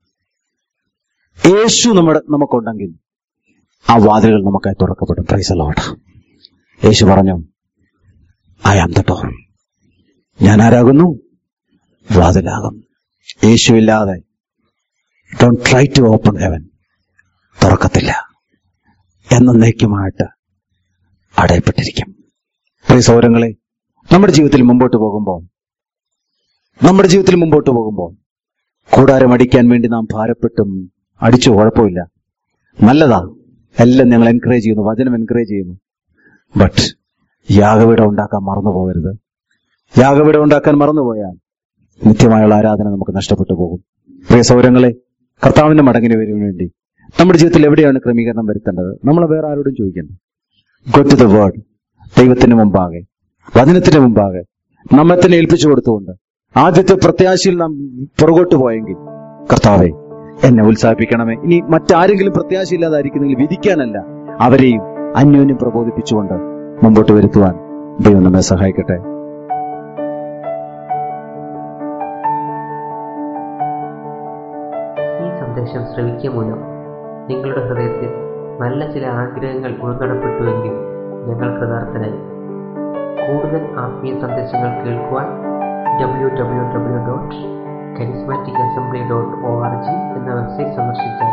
യേശു നമ്മുടെ നമുക്കുണ്ടെങ്കിൽ ആ വാതിലുകൾ നമുക്കായി തുറക്കപ്പെടും പ്രൈസലോട്ട യേശു പറഞ്ഞു ഐ ആം ദ ഡോർ ഞാൻ ആരാകുന്നു വാതിലാകും യേശു ഇല്ലാതെ don't try to open heaven തുറക്കത്തില്ല എന്നേക്കുമായിട്ട് അടയപ്പെട്ടിരിക്കും പ്രിയ സൗരങ്ങളെ നമ്മുടെ ജീവിതത്തിൽ മുമ്പോട്ട് പോകുമ്പോൾ നമ്മുടെ ജീവിതത്തിൽ മുമ്പോട്ട് പോകുമ്പോൾ കൂടാരം അടിക്കാൻ വേണ്ടി നാം ഭാരപ്പെട്ടും അടിച്ചു കുഴപ്പമില്ല നല്ലതാ എല്ലാം ഞങ്ങൾ എൻകറേജ് ചെയ്യുന്നു വചനം എൻകറേജ് ചെയ്യുന്നു ബട്ട് യാഗവിടം ഉണ്ടാക്കാൻ മറന്നു പോകരുത് യാഗവിടം ഉണ്ടാക്കാൻ മറന്നുപോയാൽ നിത്യമായുള്ള ആരാധന നമുക്ക് നഷ്ടപ്പെട്ടു പോകും പ്രിയ സൗരങ്ങളെ കർത്താവിന്റെ മടങ്ങിന് വരും വേണ്ടി നമ്മുടെ ജീവിതത്തിൽ എവിടെയാണ് ക്രമീകരണം വരുത്തേണ്ടത് നമ്മൾ വേറെ ആരോടും ചോദിക്കണ്ട ഗോ ടു ദ വേർഡ് ദൈവത്തിന് മുമ്പാകെ വചനത്തിന് മുമ്പാകെ നമ്മെ തന്നെ ഏൽപ്പിച്ചു കൊടുത്തുകൊണ്ട് ആദ്യത്തെ പ്രത്യാശയിൽ നാം പുറകോട്ട് പോയെങ്കിൽ കർത്താവെ എന്നെ ഉത്സാഹിപ്പിക്കണമേ ഇനി മറ്റാരെങ്കിലും പ്രത്യാശയില്ലാതായിരിക്കുന്നെങ്കിൽ വിധിക്കാനല്ല അവരെയും അന്യോന്യം പ്രബോധിപ്പിച്ചുകൊണ്ട് മുമ്പോട്ട് വരുത്തുവാൻ ദൈവം നമ്മെ സഹായിക്കട്ടെ ഈ സന്ദേശം ശ്രവിക്കുക മൂലം നിങ്ങളുടെ ഹൃദയത്തിൽ നല്ല ചില ആഗ്രഹങ്ങൾ ഉൾനടപ്പെട്ടുവെങ്കിൽ ഞങ്ങൾ കൃതാർത്ഥരായി കൂടുതൽ ആത്മീയ സന്ദേശങ്ങൾ കേൾക്കുവാൻ W W W dot charismatic assembly dot O R G എന്ന വെബ്സൈറ്റ് സന്ദർശിച്ചാൽ